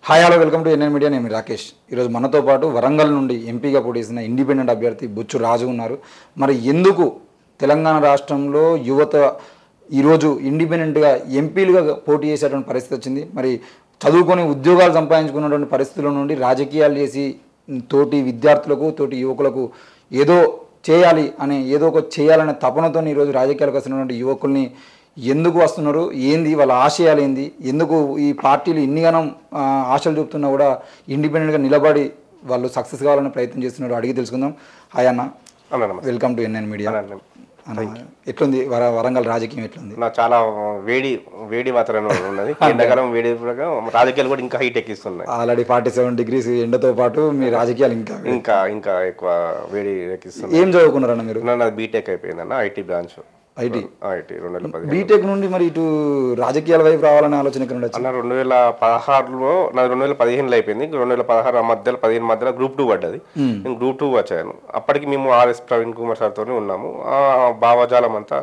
Hi hello welcome to N N media మీ రాకేష్ ఈరోజు మనతో పాటు వరంగల్ నుండి ఎంపీగా పోటీ చేసిన ఇండిపెండెంట్ అభ్యర్థి బొచ్చు రాజు ఉన్నారు మరి ఎందుకు తెలంగాణ రాష్ట్రంలో యువత ఈరోజు ఇండిపెండెంట్గా ఎంపీలుగా పోటీ చేసేటువంటి పరిస్థితి వచ్చింది మరి చదువుకొని ఉద్యోగాలు సంపాదించుకున్నటువంటి పరిస్థితుల నుండి రాజకీయాలు చేసి తోటి విద్యార్థులకు తోటి యువకులకు ఏదో చేయాలి అనే ఏదో ఒక చేయాలనే తపనతో ఈరోజు రాజకీయాలకు వస్తున్నటువంటి యువకుల్ని ఎందుకు వస్తున్నారు ఏంది వాళ్ళ ఆశయాలు ఏంది ఎందుకు ఈ పార్టీలు ఇన్నిగానం ఆ, ఆశలు చూపుతున్నా కూడా ఇండిపెండెంట్గా నిలబడి వాళ్ళు సక్సెస్ కావాలని ప్రయత్నం చేస్తున్నారు అడిగి తెలుసుకుందాం హాయ్ అన్న అన్న నమస్తే వెల్కమ్ టు ఎన్ఎన్ మీడియా అన్న, అన్న ఎట్లుంది వర వరంగల్ రాజకీయం ఎట్లుంది నా చాలా వేడి వేడి వాతావరణం ఉన్నది ఎండాకాలం వేడి ప్రకారం రాజకీయాలు కూడా ఇంకా హైట్ ఎక్కిస్తున్నాయి ఆల్రెడీ ఫార్టీ సెవెన్ డిగ్రీస్ ఎండతో పాటు మీ రాజకీయాలు ఇంకా ఇంకా ఇంకా ఎక్కువ వేడి ఎక్కిస్తున్నాయి ఏం చదువుకున్నారన్న మీరు నాది బీటెక్ అయిపోయింది అన్న ఐటీ బ్రాంచ్ ఐటీ ఐటీ రెండు వేల పదిహేను బీటెక్ నుండి మరి ఇటు రాజకీయాల వైపు రావాలనే ఆలోచన ఇక్కడ నుండి వచ్చింది అన్న రెండు వేల పదహారులో నాది రెండు వేల పదిహేనులో అయిపోయింది రెండు వేల పదహారు మధ్యలో పదిహేను మధ్యలో గ్రూప్ టూ పడ్డది నేను గ్రూప్ టూ వచ్చాను అప్పటికి మేము ఆర్ఎస్ ప్రవీణ్ కుమార్ సార్తోనే ఉన్నాము ఆ భావజాలం అంతా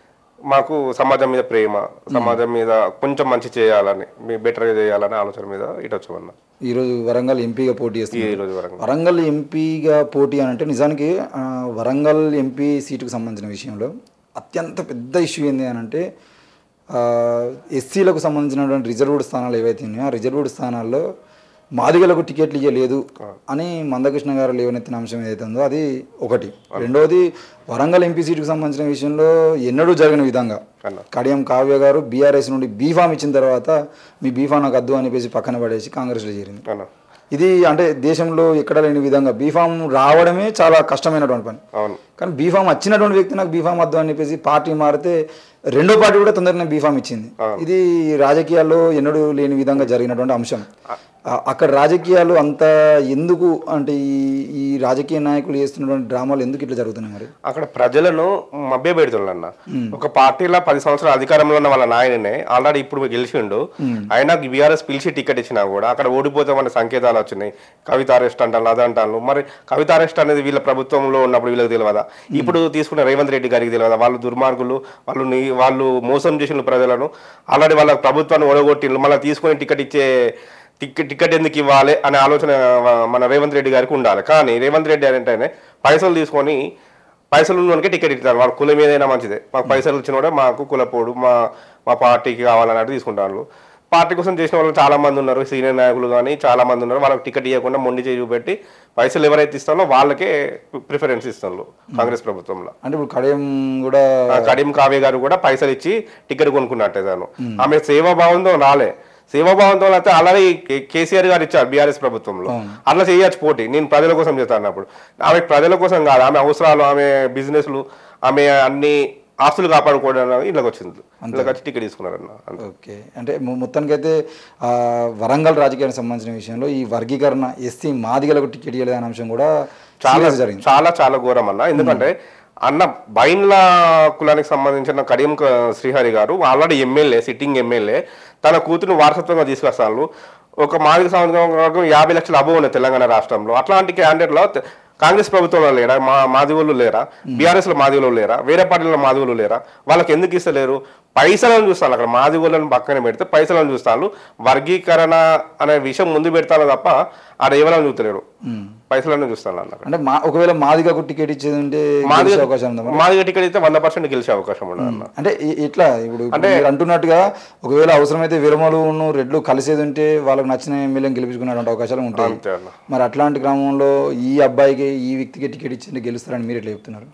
మాకు సమాజం మీద ప్రేమ సమాజం మీద కొంచెం మంచి చేయాలని మీ బెటర్గా చేయాలనే ఆలోచన మీద ఇటు వచ్చామన్న ఈరోజు వరంగల్ ఎంపీగా పోటీ ఈ చేస్తుంది రోజు వరకు వరంగల్ ఎంపీగా పోటీ అని అంటే నిజానికి ఆ, వరంగల్ ఎంపీ సీటుకు సంబంధించిన విషయంలో అత్యంత పెద్ద ఇష్యూ ఏంది అని అంటే ఆ, ఎస్సీలకు సంబంధించినటువంటి రిజర్వ్డ్ స్థానాలు ఏవైతే ఉన్నాయో ఆ రిజర్వ్డ్ స్థానాల్లో మాదిగలకు టికెట్లు ఇవ్వలేదు అని మందకృష్ణ గారు లేవనెత్తిన అంశం ఏదైతే ఉందో అది ఒకటి రెండవది వరంగల్ ఎంపీ సీటుకు సంబంధించిన విషయంలో ఎన్నడూ జరిగిన విధంగా అన్న. కడియం కావ్య గారు బీఆర్ఎస్ నుండి బీఫామ్ ఇచ్చిన తర్వాత మీ బీఫామ్ నాకు అద్దు అని చెప్పేసి పక్కన పడేసి కాంగ్రెస్లో చేరింది అన్న ఇది అంటే దేశంలో ఎక్కడ లేని విధంగా బీఫామ్ రావడమే చాలా కష్టమైనటువంటి పని అవును కానీ బీఫామ్ వచ్చినటువంటి వ్యక్తి నాకు బీఫామ్ వద్దు అని చెప్పేసి పార్టీ మారితే రెండో పార్టీ కూడా తొందరగా బీఫామ్ ఇచ్చింది ఇది రాజకీయాల్లో ఎన్నడూ లేని విధంగా జరిగినటువంటి అంశం ఆ- అక్కడ రాజకీయాలు అంత ఎందుకు అంటే ఈ ఈ రాజకీయ నాయకులు చేస్తున్నటువంటి డ్రామాలు ఎందుకు ఇట్లా జరుగుతున్నాయి మరి అక్కడ ప్రజలను మభ్య పెడుతుండన్న ఒక పార్టీలో పది సంవత్సరాల అధికారంలో ఉన్న వాళ్ళ నాయననే ఆల్రెడీ ఇప్పుడు గెలిచిండు అయినా బీఆర్ఎస్ పిలిచి టికెట్ ఇచ్చినా కూడా అక్కడ ఓడిపోతామనే సంకేతాలు వచ్చినాయి కవిత అరెస్ట్ అంటాను అది అంటాను మరి కవిత అరెస్ట్ అనేది వీళ్ళ ప్రభుత్వంలో ఉన్నప్పుడు వీళ్ళకి తెలియదా ఇప్పుడు తీసుకున్న రేవంత్ రెడ్డి గారికి తెలియదా వాళ్ళు దుర్మార్గులు వాళ్ళు నీ- వాళ్ళు మోసం చేసిన ప్రజలను ఆల్రెడీ వాళ్ళ ప్రభుత్వాన్ని ఓడగొట్టిండ్రు మళ్ళీ తీసుకొని టికెట్ ఇచ్చే టికెట్ టికెట్ ఎందుకు ఇవ్వాలి అనే ఆలోచన మన రేవంత్ రెడ్డి గారికి ఉండాలి కానీ రేవంత్ రెడ్డి అంటేనే పైసలు తీసుకొని పైసలు ఉన్నోనికే టికెట్ ఇస్తారు వాళ్ళ కులం ఏదైనా మంచిదే మాకు పైసలు ఇచ్చిన కూడా మాకు కులపోడు మా మా పార్టీకి కావాలన్నట్టు తీసుకుంటారు పార్టీ కోసం చేసిన వాళ్ళు చాలా మంది ఉన్నారు సీనియర్ నాయకులు కానీ చాలా మంది ఉన్నారు వాళ్ళకి టికెట్ ఇవ్వకుండా మొండి చేయి చూపెట్టి పైసలు ఎవరైతే ఇస్తారో వాళ్ళకే ప్రిఫరెన్స్ ఇస్తారు కాంగ్రెస్ ప్రభుత్వంలో అంటే ఇప్పుడు కడియం కూడా ఆ కడియం కావ్య గారు కూడా పైసలు ఇచ్చి టికెట్ కొనుక్కున్నట్టే తను ఆమె సేవాభావంతో రాలే సేవాభావంతో అయితే అలాగే కే- కేసీఆర్ గారు ఇచ్చారు బీఆర్ఎస్ ప్రభుత్వంలో అట్లా చేయొచ్చు పోటీ నేను ప్రజల కోసం చేస్తాను అన్నప్పుడు ఆమె ప్రజల కోసం కాదు ఆమె అవసరాలు ఆమె బిజినెస్లు ఆమె అన్ని ఆస్తులు కాపాడుకోవడానికి ఇళ్ళకి వచ్చింది ఇళ్ళకి వచ్చి టికెట్ తీసుకున్నారన్న అంతే. ఓకే అంటే మొ- మొత్తానికైతే ఆ, వరంగల్ రాజకీయానికి సంబంధించిన విషయంలో ఈ వర్గీకరణ ఎస్సీ మాదిగలకు టికెట్ ఇవ్వలేదు అనే అంశం కూడా చాలా serious జరిగింది చాలా చాలా ఘోరం అన్న ఎందుకంటే అన్న బైన్ల కులానికి సంబంధించిన కడియం క- శ్రీహరి గారు ఆల్రెడీ ఎమ్మెల్యే సిట్టింగ్ ఎమ్మెల్యే తన కూతురు వారసత్వంగా తీసుకొస్తాను ఒక మాదిక సంవత్సరం యాభై లక్షల అబో ఉన్నాయి తెలంగాణ రాష్ట్రంలో అట్లాంటి క్యాండిడేట్లో తె- కాంగ్రెస్ ప్రభుత్వంలో లేరా మా మాదిగోళ్ళు లేరా బీఆర్ఎస్ లో మాదిగోళ్ళు లేరా వేరే పార్టీలో మాదిగోళ్ళు లేరా వాళ్ళకి ఎందుకు ఇస్తలేరు పైసలను చూస్తాను అక్కడ మాదిగోళ్ళని పక్కన పెడితే పైసలను చూస్తాను వర్గీకరణ అనే విషయం ముందు పెడతాను తప్ప ఆడ ఎవరైనా చూస్తలేరు పైసలను చూస్తాను అన్న అంటే మా ఒకవేళ మాదిగకు టికెట్ ఇచ్చేది ఉంటే మాదిగ గెలిచే అవకాశం ఉందా మరి? మాదిగ టికెట్ అయితే వంద పర్సెంట్ గెలిచే అవకాశం ఉండదు అన్న అంటే ఎ- ఎట్లా ఇప్పుడు ఇప్పుడు మీరు అంటున్నట్టుగా ఒకవేళ అవసరమైతే విరమలు ఉన్న రెడ్లు కలిసేది ఉంటే వాళ్ళకి నచ్చిన ఎమ్మెల్యేని గెలిపించుకునే అవకాశాలు ఉంటాయి అంతే అన్న మరి అట్లాంటి క్రమంలో ఈ అబ్బాయికి ఈ వ్యక్తికి టికెట్ ఇచ్చింటే గెలుస్తారని మీరు ఎట్లా చెప్తున్నారు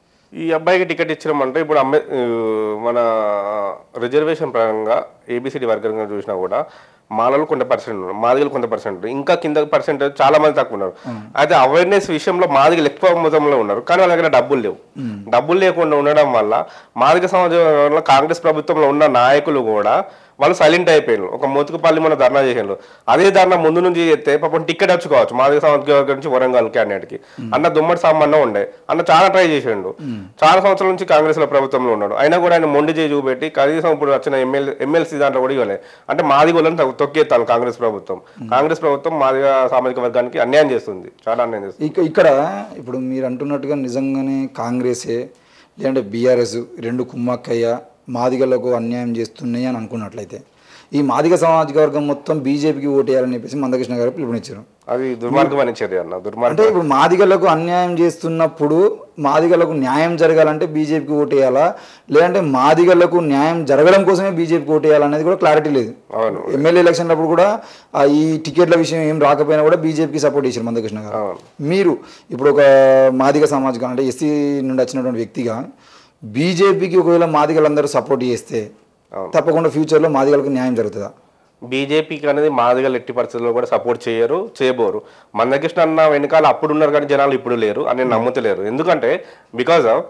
ఈ అబ్బాయికి టికెట్ ఇచ్చినామంటే ఇప్పుడు అంబే ఆ, మన రిజర్వేషన్ పరంగా ఏబిసిడి వర్గంగా చూసినా కూడా మాలలు కొంత పర్సెంట్ ఉన్నారు మాదిగలు కొంత పర్సెంట్ ఇంకా కింద పర్సెంట్ చాలా మంది తక్కువ ఉన్నారు అయితే అవేర్నెస్ విషయంలో మాదిగలు ఎక్కువ మొత్తంలో ఉన్నారు కానీ వాళ్ళ దగ్గర డబ్బులు లేవు డబ్బులు లేకుండా ఉండడం వల్ల మాదిగ సమాజంలో కాంగ్రెస్ ప్రభుత్వంలో ఉన్న నాయకులు కూడా వాళ్ళు సైలెంట్ అయిపోయారు ఒక మోతుకుపల్లి మన ధర్నా చేసారు అదే ధర్నా ముందు నుంచి చేస్తే పాపం టికెట్ వచ్చుకోవచ్చు మాదిగ సమాజం నుంచి వరంగల్ క్యాండిడేట్ కి అన్న దుమ్మడి సామాన్య ఉండే అన్న చాలా ట్రై చేసిండు చాలా సంవత్సరాల నుంచి కాంగ్రెస్ లో ప్రభుత్వంలో ఉన్నాడు అయినా కూడా ఆయన మొండి చేయి చూపెట్టి కనీసం ఇప్పుడు వచ్చిన ఎమ్మెల్యే ఎమ్మెల్సీ దాంట్లో కూడా ఇవ్వలేదు అంటే మాదిగోళ్ళని తొ- తొక్కేస్తాను కాంగ్రెస్ ప్రభుత్వం కాంగ్రెస్ ప్రభుత్వం మాదిగ సామాజిక వర్గానికి అన్యాయం చేస్తుంది చాలా అన్యాయం చేస్తుంది ఇక ఇక్కడ ఇప్పుడు మీరు అంటున్నట్టుగా నిజంగానే కాంగ్రెసే లేదంటే బీఆర్ఎస్ రెండు కుమ్మక్కయ్య మాదిగలకు అన్యాయం చేస్తున్నాయి అని అనుకున్నట్లయితే ఈ మాదిగ సామాజిక వర్గం మొత్తం బీజేపీకి ఓటేయాలని చెప్పేసి మందకృష్ణ గారు పిలుపునిచ్చారు అది దుర్మార్గమైన చర్య అన్న అంటే దుర్మార్గం ఇప్పుడు మాదిగలకు అన్యాయం చేస్తున్నప్పుడు మాదిగలకు న్యాయం జరగాలంటే బీజేపీకి ఓటేయాలా లేదంటే మాదిగలకు న్యాయం జరగడం కోసమే బీజేపీకి ఓటేయాలనేది కూడా క్లారిటీ లేదు అవును ఎమ్మెల్యే ఎలక్షన్లప్పుడు కూడా ఆ, ఈ టికెట్ల విషయం ఏం రాకపోయినా కూడా బీజేపీకి సపోర్ట్ చేశారు మందకృష్ణ గారు అవును మీరు ఇప్పుడు ఒక మాదిగ సామాజిక అంటే ఎస్సీ నుండి వచ్చినటువంటి వ్యక్తిగా బీజేపీకి ఒకవేళ మాదిగలందరూ సపోర్ట్ చేస్తే అవును. తప్పకుండా ఫ్యూచర్లో మాదిగలకు న్యాయం జరుగుతుందా బీజేపీకి అనేది మాదిగలు ఎట్టి పరిస్థితుల్లో కూడా సపోర్ట్ చేయరు చేయబోరు మందకృష్ణ అన్న వెనకాల అప్పుడు ఉన్నారు కానీ జనాలు ఇప్పుడు లేరు అని నేను నమ్ముతలేరు ఎందుకంటే బికాజ్ ఆఫ్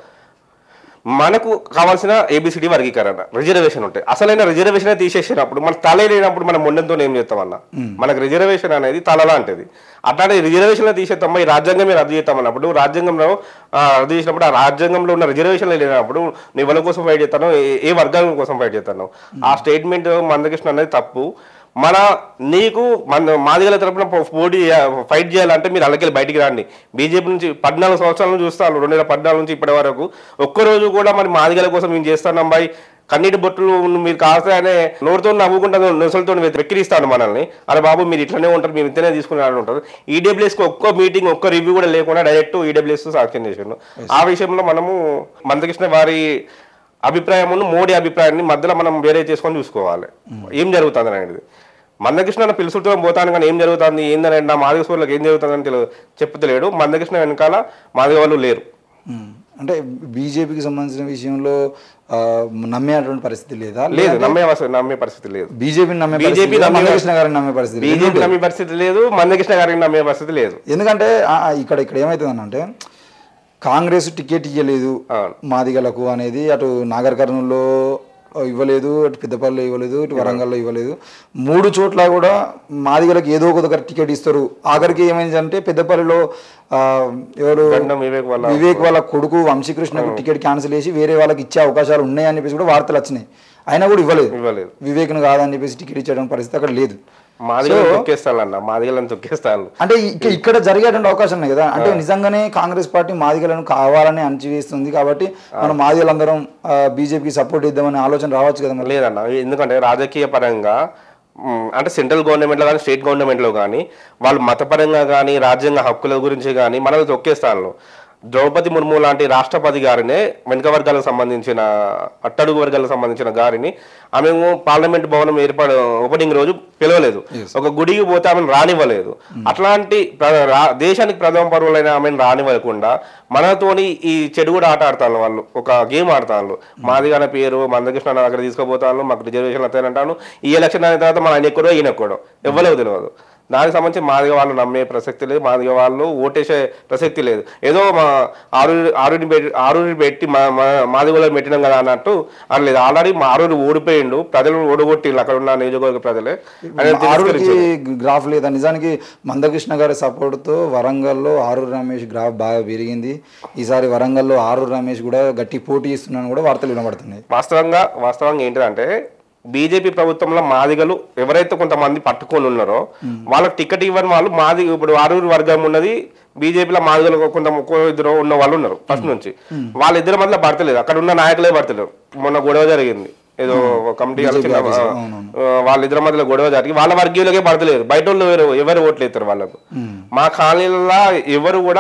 మనకు కావాల్సిన ఏబిసిడి వర్గీకరణ రిజర్వేషన్ ఉంటాయి అసలైన రిజర్వేషన్ తీసేసినప్పుడు మన తల లేనప్పుడు మనం మొండంతో ఏం చేస్తామన్నా మనకు రిజర్వేషన్ అనేది తల లాంటిది అట్లాంటి రిజర్వేషన్లు తీసేస్తామా ఈ రాజ్యాంగమే రద్దు చేస్తామన్నప్పుడు రాజ్యాంగంలో ఆ, రద్దు చేసినప్పుడు ఆ రాజ్యాంగంలో ఉన్న రిజర్వేషన్లు లేనప్పుడు నువ్వు ఎవరి కోసం ఫైట్ చేస్తాను ఏ వర్గాల కోసం ఫైట్ చేస్తాను ఆ స్టేట్మెంట్ మందకృష్ణ అనేది తప్పు మన నీకు మన మాదిగల తరపున పో- పోటీ చేయ- ఫైట్ చేయాలంటే మీరు అలాగే బయటికి రండి బీజేపీ నుంచి పద్నాలుగు సంవత్సరాల నుంచి చూస్తాను రెండు వేల పద్నాలుగు నుంచి ఇప్పటి వరకు ఒక్కరోజు కూడా మరి మాదిగల కోసం మేము చేస్తాను అమ్మాయి కన్నీటి బొట్టులు మీరు కాస్తాయనే నోరుతో నవ్వుకుంటా నొసలతో వెక్కిరిస్తాను మనల్ని అరే బాబు మీరు ఇట్లనే ఉంటారు మీరు ఇంతనే తీసుకుని ఉంటారు ఈడబ్ల్యూఎస్కి ఒక్క మీటింగ్ ఒక్క రివ్యూ కూడా లేకుండా డైరెక్ట్ ఈడబ్ల్యూఎస్ సాక్ష్యం చేసిండు ఆ విషయంలో మనము మందకృష్ణ వారి అభిప్రాయమును మోడీ అభిప్రాయాన్ని మధ్యలో మనం వేరే చేసుకొని చూసుకోవాలి ఏం జరుగుతుంది అనేది మందకృష్ణ అన్న పిలుచుతో పోతాను కానీ ఏం జరుగుతుంది ఏందని నా మాదిగ సూర్యులకు ఏం జరుగుతుందని తెలియదు చెప్తలేడు మందకృష్ణ వెనకాల మాదిగ వాళ్ళు లేరు ఉమ్. అంటే బీజేపీకి సంబంధించిన విషయంలో ఆ, నమ్మేటువంటి పరిస్థితి లేదా లేదు నమ్మే అవసరం నమ్మే పరిస్థితి లేదు బీజేపీని నమ్మే బీజేపీ పరిస్థితి లేదా? నమ్మే- మందకృష్ణ గారిని నమ్మే పరిస్థితి లేదా? బీజేపీ నమ్మే పరిస్థితి లేదు మందకృష్ణ గారికి నమ్మే పరిస్థితి లేదు ఎందుకంటే ఆ, ఆ, ఇక్కడ ఇక్కడ ఏమవుతుంది అంటే కాంగ్రెస్ టికెట్ ఇవ్వలేదు అవును. మాదిగలకు అనేది అటు నాగర్ కర్నూలులో ఇవ్వలేదు అటు పెద్దపల్లిలో ఇవ్వలేదు ఇటు వరంగల్లో ఇవ్వలేదు మూడు చోట్ల కూడా మాదిగలకు ఏదో ఒక దగ్గర టికెట్ ఇస్తారు ఆఖరికి ఏమైందంటే పెద్దపల్లిలో ఆ, ఎవరు గండం వివేక్ వల్ల వివేక్ వాళ్ళ కొడుకు వంశీకృష్ణకు టికెట్ క్యాన్సిల్ చేసి వేరే వాళ్ళకి ఇచ్చే అవకాశాలు ఉన్నాయని చెప్పేసి కూడా వార్తలు వచ్చినాయి అయినా కూడా ఇవ్వలేదు ఇవ్వలేదు వివేక్ను కాదని చెప్పేసి టికెట్ ఇచ్చేయడం పరిస్థితి అక్కడ లేదు మాదిగలను తొక్కేస్తాను అన్న మాదిగలను తొక్కేస్తాను అంటే ఇక- ఇక్కడ జరిగేటువంటి అవకాశం ఉన్నాయి కదా అంటే నిజంగానే కాంగ్రెస్ పార్టీ మాదిగలను కావాలని అణచివేస్తుంది కాబట్టి మనం మాదిగలందరం బీజేపీకి సపోర్ట్ ఇద్దామనే ఆలోచన రావచ్చు కదా మరి లేదన్న ఎందుకంటే రాజకీయ పరంగా మ్, అంటే సెంట్రల్ గవర్నమెంట్లో కానీ స్టేట్ గవర్నమెంట్లో కానీ వాళ్ళు మతపరంగా కానీ రాజ్యాంగ హక్కుల గురించి కానీ మనల్ని తొక్కేస్తాను ద్రౌపది ముర్ము లాంటి రాష్ట్రపతి గారినే వెనుక వర్గాలకు సంబంధించిన అట్టడుగు వర్గాలకు సంబంధించిన గారిని ఆమె పార్లమెంట్ భవనం ఏర్పాటు ఓపెనింగ్ రోజు పిలవలేదు ఒక గుడికి పోతే ఆమెను రానివ్వలేదు అట్లాంటి ప్ర- రా- దేశానికి ప్రథమ పరువులైన ఆమెను రానివ్వకుండా మనతోని ఈ చెడు కూడా ఆట ఆడతాను వాళ్ళు ఒక గేమ్ ఆడతాను మాదిగాన పేరు మందకృష్ణ నా దగ్గర తీసుకుపోతాను మాకు రిజర్వేషన్ వస్తాయంటాను ఈ ఎలక్షన్ అయిన తర్వాత మన ఆయన ఎక్కడో ఈయన ఎక్కడో ఇవ్వలేదు తెలియదు దానికి సంబంధించి మాదిగ వాళ్ళు నమ్మే ప్రసక్తి లేదు మాదిగ వాళ్ళు ఓటేసే ప్రసక్తి లేదు ఏదో మా ఆరూరి ఆరుని పెట్టి ఆరూరి పెట్టి మా మా- మాదిగలో పెట్టినాం కదా అన్నట్టు అనలేదు ఆల్రెడీ మా ఆరూరి ఓడిపోయిండు ప్రజలు ఓడగొట్టిండు అక్కడ ఉన్న నియోజకవర్గ ప్రజలే అని ఆరుకి గ్రాఫ్ లేదా నిజానికి మందకృష్ణ గారి సపోర్ట్తో వరంగల్లో ఆరూరు రమేష్ గ్రాఫ్ బాగా పెరిగింది ఈసారి వరంగల్లో ఆరూరు రమేష్ కూడా గట్టి పోటీ ఇస్తున్నాను కూడా వార్తలు వినబడుతున్నాయి వాస్తవంగా వాస్తవంగా ఏంటిదంటే బీజేపీ ప్రభుత్వంలో మాదిగలు ఎవరైతే కొంతమంది పట్టుకొని ఉన్నారో వాళ్ళకి టికెట్ ఇవ్వని వాళ్ళు మాది ఇప్పుడు ఆరుగురు వర్గం ఉన్నది బీజేపీలో మాదిగలు కొంత ఒక్కో ఇద్దరు ఉన్న వాళ్ళు ఉన్నారు ఫస్ట్ నుంచి వాళ్ళిద్దరి మధ్యలో పడతలేదు అక్కడ ఉన్న నాయకులే పడతలేరు మొన్న గొడవ జరిగింది ఏదో కమిటీ చిన్న ఆ, వాళ్ళిద్దరి మధ్యలో గొడవ జరిగి వాళ్ళ వర్గీయులకే పడతలేదు బయట వాళ్ళు ఎవరు ఎవరు ఓట్లు వేస్తారు వాళ్ళకు మా కాలనీలలో ఎవరు కూడా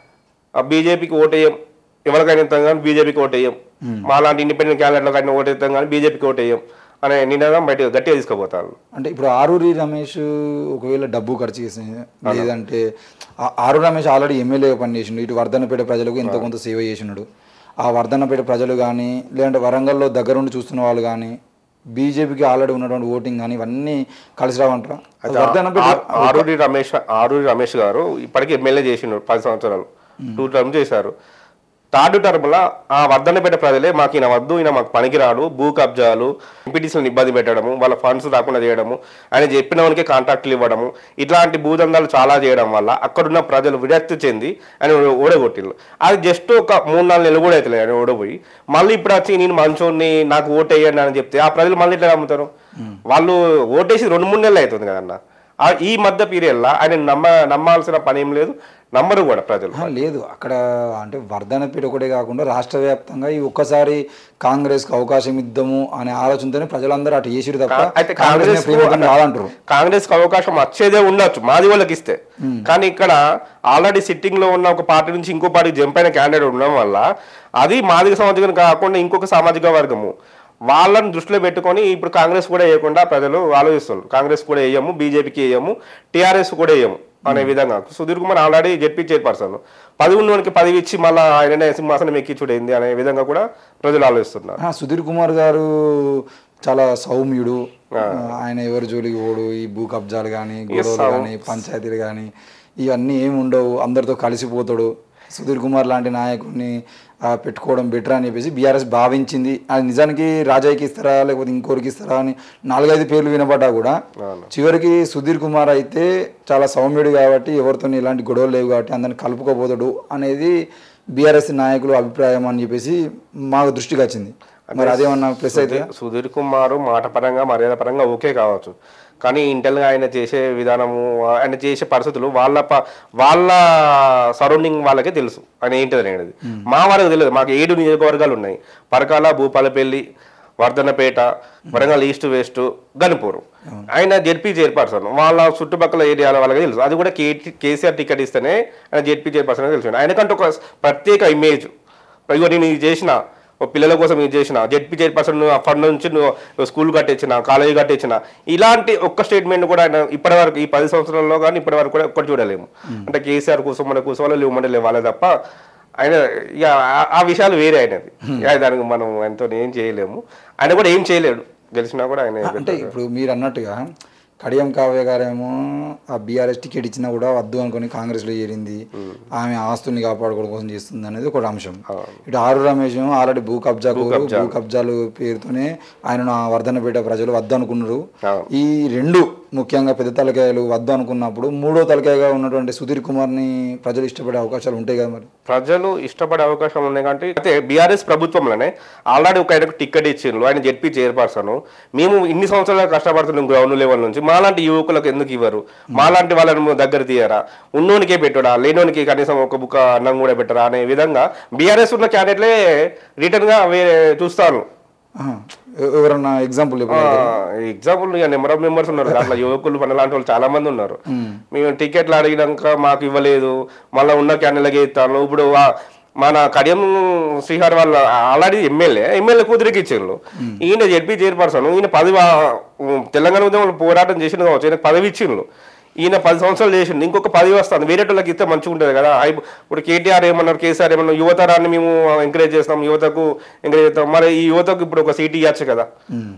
బీజేపీకి ఓటేయం ఎవరికైనా ఇస్తాం కానీ బీజేపీకి ఓటేయం మా లాంటి ఇండిపెండెంట్ క్యాండిడేట్లో కానీ ఓటేస్తాం కానీ బీజేపీకి ఓటేయం అనే నినాదం బయట గట్టిగా తీసుకుపోతారు అంటే ఇప్పుడు ఆరూరి రమేష్ ఒకవేళ డబ్బు ఖర్చు చేసి లేదంటే ఆ- ఆరు రమేష్ ఆల్రెడీ ఎమ్మెల్యేగా పనిచేసిండు ఇటు వర్ధన్నపేట ప్రజలకు ఎంతో కొంత సేవ చేసినాడు ఆ వర్ధన్నపేట ప్రజలు కానీ లేదంటే వరంగల్లో దగ్గరుండి చూస్తున్న వాళ్ళు కానీ బీజేపీకి ఆల్రెడీ ఉన్నటువంటి ఓటింగ్ కానీ ఇవన్నీ కలిసి రావంటారా వర్ధన్నపేట ఆ- ఆరూరి రమేష్ ఆరూరి రమేష్ గారు ఇప్పటికీ ఎమ్మెల్యే చేసిండు పది సంవత్సరాలు టూ టర్మ్ చేశారు థర్డ్ టర్మ్లో ఆ వర్ధనపేట ప్రజలే మాకు ఈయన వద్దు ఈయన మాకు పనికిరాడు భూ కబ్జాలు ఎంపీటీసీలను ఇబ్బంది పెట్టడము వాళ్ళ ఫండ్స్ రాకుండా చేయడము ఆయన చెప్పిన వానికి కాంట్రాక్టులు ఇవ్వడము ఇట్లాంటి భూదందాలు చాలా చేయడం వల్ల అక్కడున్న ప్రజలు విరక్తి చెంది ఆయన ఓడగొట్టిళ్ళు అది జస్ట్ ఒక మూడు నాలుగు నెలలు కూడా అవుతలేదు ఆయన ఓడిపోయి మళ్ళీ ఇప్పుడు వచ్చి నేను మంచోడిని నాకు ఓటు వేయండి అని చెప్తే ఆ ప్రజలు మళ్ళీ ఇట్లా నమ్ముతారు వాళ్ళు ఓటేసి రెండు మూడు నెలలు అవుతుంది కదన్న ఆ ఈ మధ్య పీరియడ్లో ఆయన నమ్మ నమ్మాల్సిన పని ఏం లేదు నమ్మరు కూడా ప్రజలు ఆ, లేదు అక్కడ అంటే వర్ధనపీఠ ఒకటే కాకుండా రాష్ట్ర వ్యాప్తంగా ఈ ఒక్కసారి కాంగ్రెస్కి అవకాశం ఇద్దాము అనే ఆలోచనతోనే ప్రజలందరూ అటు చేసిరు తప్ప అయితే కాంగ్రెస్ కాంగ్రెస్ ప్రేమితం కాదంటారు కాంగ్రెస్ కి అవకాశం వచ్చేదే ఉండొచ్చు మాది వాళ్ళకి ఇస్తే కానీ ఇక్కడ ఆల్రెడీ సిట్టింగ్ లో ఉన్న ఒక పార్టీ నుంచి ఇంకో పార్టీకి జంప్ అయిన క్యాండిడేట్ ఉండడం వల్ల అది మాదిక సామాజికం కాకుండా ఇంకొక సామాజిక వర్గము వాళ్ళని దృష్టిలో పెట్టుకొని ఇప్పుడు కాంగ్రెస్ కూడా వేయకుండా ప్రజలు ఆలోచిస్తున్నారు కాంగ్రెస్ కూడా వేయము బీజేపీకి వేయము టీఆర్ఎస్ కూడా వేయము అనే విధంగా Sudhir Kumar already ZP chairperson పదవి ఉన్నవానికి పదవి ఇచ్చి మళ్ళీ ఆయననే సింహాసనం ఎక్కించుడైంది అనే విధంగా కూడా ప్రజలు ఆలోచిస్తున్నారు ఆ, సుధీర్ కుమార్ గారు చాలా సౌమ్యుడు ఆయన ఎవరి జోలికి పోడు ఈ భూ కబ్జాలు కానీ గొడవలు కానీ పంచాయతీలు కానీ ఇవన్నీ ఏమి ఉండవు అందరితో కలిసిపోతాడు సుధీర్ కుమార్ లాంటి నాయకుడిని ఆ, పెట్టుకోవడం బెటర్ అని చెప్పేసి బీఆర్ఎస్ భావించింది అది నిజానికి రాజాయికి ఇస్తారా లేకపోతే ఇంకోరికి ఇస్తారా అని నాలుగైదు పేర్లు వినబడ్డా కూడా చివరికి సుధీర్ కుమార్ అయితే చాలా సౌమ్యుడు కాబట్టి ఎవరితో ఇలాంటి గొడవలు లేవు కాబట్టి అందరిని కలుపుకోబోతాడు అనేది బీఆర్ఎస్ నాయకులు అభిప్రాయం అని చెప్పేసి మాకు దృష్టికి వచ్చింది మరి అదేమన్నా ప్లస్ అయితే సుధీర్ కుమార్ మాట పరంగా మర్యాద పరంగా ఓకే కావచ్చు కానీ ఇంటర్గా ఆయన చేసే విధానము ఆయన చేసే పరిస్థితులు వాళ్ళ ప- వాళ్ళ సరౌండింగ్ వాళ్ళకే తెలుసు ఆయన ఏంటిది అనేది మా వాళ్ళకి తెలియదు మాకు ఏడు నియోజకవర్గాలు ఉన్నాయి పరకాల భూపాలపల్లి వర్ధనపేట వరంగల్ ఈస్ట్ వెస్ట్ గన్పూర్ ఆయన జెడ్పీ చైర్పర్సన్ వాళ్ళ చుట్టుపక్కల ఏరియాల వాళ్ళకి తెలుసు అది కూడా కే కేసీఆర్ టికెట్ ఇస్తేనే ఆయన జెడ్పీ చైర్పర్సన్ తెలుసు ఆయనకంటే ఒక ప్రత్యేక ఇమేజ్ ఇగో నేను ఇది చేసిన ఓ పిల్లల కోసం ఇది చేసిన జెడ్పీ చైర్పర్సన్ నువ్వు అప్పటి నుంచి నువ్వు స్కూల్ కట్టించిన కాలేజీ కట్టించిన ఇలాంటి ఒక్క స్టేట్మెంట్ కూడా ఆయన ఇప్పటి వరకు ఈ పది సంవత్సరాల్లో కానీ ఇప్పటి వరకు కూడా ఒక్కటి చూడలేము అంటే కేసీఆర్ కోసం మన కోసం వాళ్ళు లేవు లేవు వాళ్ళే తప్ప ఆయన ఇక ఆ- ఆ విషయాలు వేరే ఆయనది ఇక దానికి మనం ఎంతో ఏం చేయలేము ఆయన కూడా ఏం చేయలేడు గెలిచినా కూడా ఆయన అంటే ఇప్పుడు మీరు అన్నట్టుగా కడియం కావ్య గారేమో ఆ బీఆర్ఎస్ టికెట్ ఇచ్చినా కూడా వద్దు అనుకుని కాంగ్రెస్లో చేరింది ఆమె ఆస్తుల్ని కాపాడుకోవడం కోసం చేస్తుంది అనేది ఒక అంశం ఇటు ఆరు రమేష్ ఏమో ఆల్రెడీ భూ కబ్జా భూ కబ్జాలు పేరుతోనే ఆయన వర్ధనపేట ప్రజలు వద్దు అనుకున్నారు అవును. ఈ రెండు ముఖ్యంగా పెద్ద తలకాయలు వద్దు అనుకున్నప్పుడు మూడో తలకాయగా ఉన్నటువంటి సుధీర్ కుమార్ని ప్రజలు ఇష్టపడే అవకాశాలు ఉంటాయి కదా మరి ప్రజలు ఇష్టపడే అవకాశం ఉన్నాయి కాబట్టి అయితే బీఆర్ఎస్ ప్రభుత్వంలోనే ఆల్రెడీ ఒక ఆయనకు టికెట్ ఇచ్చిండ్రు ఆయన జెడ్పీ చైర్పర్సన్ మేము ఇన్ని సంవత్సరాలు కష్టపడుతున్నాం గ్రౌండ్ లెవెల్ నుంచి మాలాంటి యువకులకు ఎందుకు ఇవ్వరు మాలాంటి వాళ్ళని దగ్గర తీయరా ఉన్నోనికే పెట్టడా లేనోనికి కనీసం ఒక బుక్క అన్నం కూడా పెట్టరా అనే విధంగా బీఆర్ఎస్ ఉన్న క్యాండిడేట్లే రిటర్న్ గా వేరే చూస్తాను ఆహా. ఎ- ఎవరన్నా ఎగ్జాంపుల్ ఎగ్జాంపుల్ ఇక నెంబర్ ఆఫ్ మెంబర్స్ ఉన్నారు దాంట్లో యువకులు మన లాంటి వాళ్ళు చాలా మంది ఉన్నారు మేము టికెట్లు అడిగినాక మాకు ఇవ్వలేదు మళ్ళీ ఉన్న క్యాండిల్కి ఇస్తాను ఇప్పుడు వా- మన కడియం శ్రీహర్ వాళ్ళ ఆల్రెడీ ఎమ్మెల్యే ఎమ్మెల్యే కూతురికి ఇచ్చిండ్రు ఈయన జడ్పీ చైర్పర్సన్ ఈయన పది వా- తెలంగాణ ఉద్యమంలో పోరాటం చేసిన కావచ్చు ఈయన పదవి ఇచ్చిండ్రు ఈయన పది సంవత్సరాలు చేసిండు ఇంకొక పది వస్తుంది వేరే వాళ్ళకి ఇస్తే మంచిగా ఉంటుంది కదా ఐ- ఇప్పుడు కేటీఆర్ ఏమన్నారు కేసీఆర్ ఏమన్నారు యువతరాన్ని మేము ఎంకరేజ్ చేస్తాం యువతకు ఎంకరేజ్ చేస్తాం మరి ఈ యువతకు ఇప్పుడు ఒక సీట్ ఇవ్వచ్చు కదా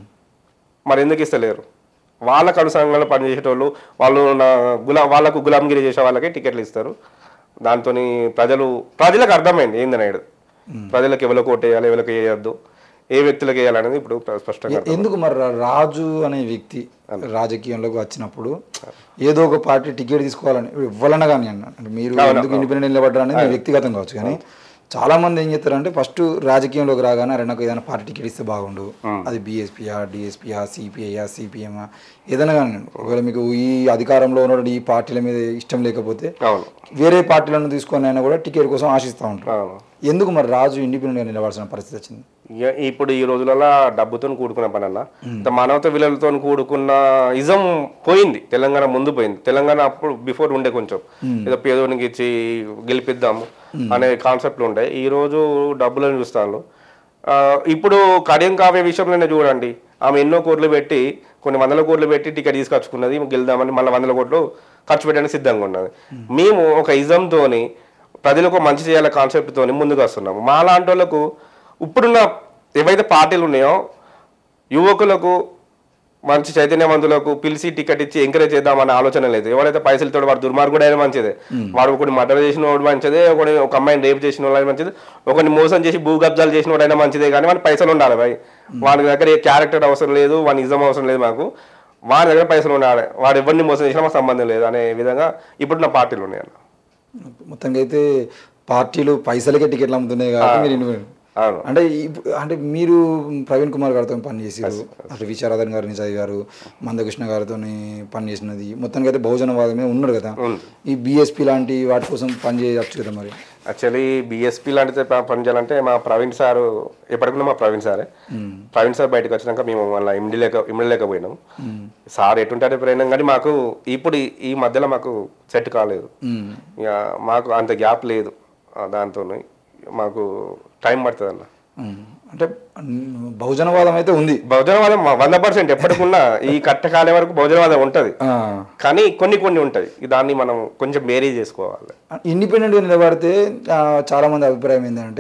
మరి ఎందుకు ఇస్తలేరు వాళ్ళకు అనుసంధానంలో పనిచేసేటోళ్ళు వాళ్ళు నా గులా వాళ్ళకు గులాంగిరి చేసే వాళ్ళకి టికెట్లు ఇస్తారు దాంతో ప్రజలు ప్రజలకు అర్థమైంది ఏందనేది ప్రజలకు ఎవరికి ఓటు వేయాలి ఎవరికి వేయద్దు ఏ వ్యక్తులకు వేయాలనేది ఇప్పుడు స్పష్టంగా అర్థం. ఎందుకు మరి రా- రాజు అనే వ్యక్తి రాజకీయంలోకి వచ్చినప్పుడు ఏదో ఒక పార్టీ టికెట్ తీసుకోవాలని ఇప్పుడు ఇవ్వాలన్నా కానీ అన్న అంటే మీరు ఎందుకు ఇండిపెండెంట్ నిలబడ్డారు అనేది మీ వ్యక్తిగతం కావచ్చు కానీ చాలా మంది ఏం చేస్తారంటే ఫస్ట్ రాజకీయంలోకి రాగానే అరే నాకు ఏదైనా పార్టీ టికెట్ ఇస్తే బాగుండు అది బీఎస్పీయా డిఎస్పీయా సిపిఐయా సిపిఎమా ఏదైనా కానీ ఒకవేళ మీకు ఈ అధికారంలో ఉన్నటువంటి ఈ పార్టీల మీద ఇష్టం లేకపోతే అవును వేరే పార్టీలను తీసుకొని అయినా కూడా టికెట్ కోసం ఆశిస్తూ ఉంటారు అవును ఎందుకు మరి రాజు ఇండిపెండెంట్గా నిలబడాల్సిన పరిస్థితి వచ్చింది ఇక ఇప్పుడు ఈ రోజులలో డబ్బుతో కూడుకున్న పని అన్న ఇంత మానవత విలువలతో కూడుకున్న ఇజం పోయింది తెలంగాణ ముందు పోయింది తెలంగాణ అప్పుడు బిఫోర్ ఉండే కొంచెం ఏదో పేదోనికి ఇచ్చి గెలిపిద్దాము అనే కాన్సెప్ట్లు ఉండే ఈ రోజు డబ్బులను చూస్తాను ఆ, ఇప్పుడు కడియం కావ్య విషయంలోనే చూడండి ఆమె ఎన్నో కోట్లు పెట్టి కొన్ని వందల కోట్లు పెట్టి టికెట్ తీసుకొచ్చుకున్నది గెలుదామని మళ్ళీ వందల కోట్లు ఖర్చు పెట్టడానికి సిద్ధంగా ఉన్నది మేము ఒక ఇజంతోని ప్రజలకు మంచి చేయాల కాన్సెప్ట్ తోని ముందుకు వస్తున్నాము మా లాంటి వాళ్ళకు ఇప్పుడున్న ఏవైతే పార్టీలు ఉన్నాయో యువకులకు మంచి చైతన్యవంతులకు పిలిచి టికెట్ ఇచ్చి ఎంకరేజ్ చేద్దామనే ఆలోచన లేదు ఎవరైతే పైసలతో వాడు దుర్మార్గుడు అయినా మంచిదే వాడు ఒకటి మర్డర్ చేసిన వాడు మంచిదే ఒకటి ఒక అమ్మాయిని రేపు చేసిన వాడు మంచిది ఒకరిని మోసం చేసి భూ కబ్జాలు చేసిన వాడైనా మంచిదే కానీ వాడి పైసలు ఉండాలి భాయ్ వాడి దగ్గర ఏ క్యారెక్టర్ అవసరం లేదు వాడి నిజం అవసరం లేదు మాకు వాడి దగ్గర పైసలు ఉండాలి వాడు ఎవరిని మోసం చేసినా మాకు సంబంధం లేదు అనే విధంగా ఇప్పుడున్న పార్టీలు ఉన్నాయి అన్న మొత్తంగా అయితే పార్టీలు పైసలకే టికెట్లు అమ్ముతున్నాయి కాబట్టి మీరు ఇండిపెండెంట్ అవును అంటే ఇప్పుడు అంటే మీరు ప్రవీణ్ కుమార్ గారితో పనిచేసారు అటు విచారాధన్ గారిని చదివారు మందకృష్ణ గారితో పనిచేసినది మొత్తానికి అయితే బహుజనవాదమే ఉన్నాడు కదా ఈ బీఎస్పీ లాంటి వాటి కోసం పనిచేయచ్చు కదా మరి యాక్చువల్లీ బీఎస్పీ లాంటిది ప- పని చేయాలంటే మా ప్రవీణ్ సారు ఎప్పటికన్నా మా ప్రవీణ్ సారే ప్రవీణ్ సార్ బయటకు వచ్చినాక మేము మళ్ళీ ఇమిడి లేక ఇమిడి లేకపోయినాం సార్ ఎటుంటే పోయినాం కానీ మాకు ఇప్పుడు ఈ- ఈ మధ్యలో మాకు సెట్ కాలేదు మ్మ్. ఇక మాకు అంత గ్యాప్ లేదు దాంతో మాకు టైం పడుతుంది అన్న మ్మ్. అంటే మ్, బహుజనవాదం అయితే ఉంది బహుజనవాదం వంద పర్సెంట్ ఎప్పటికున్నా ఈ కట్టకాలే వరకు బహుజనవాదం ఉంటుంది ఆ. కానీ కొన్ని కొన్ని ఉంటాయి దాన్ని మనం కొంచెం బేరీ చేసుకోవాలి ఇండిపెండెంట్గా నిలబడితే ఆ, చాలా మంది అభిప్రాయం ఏంటంటే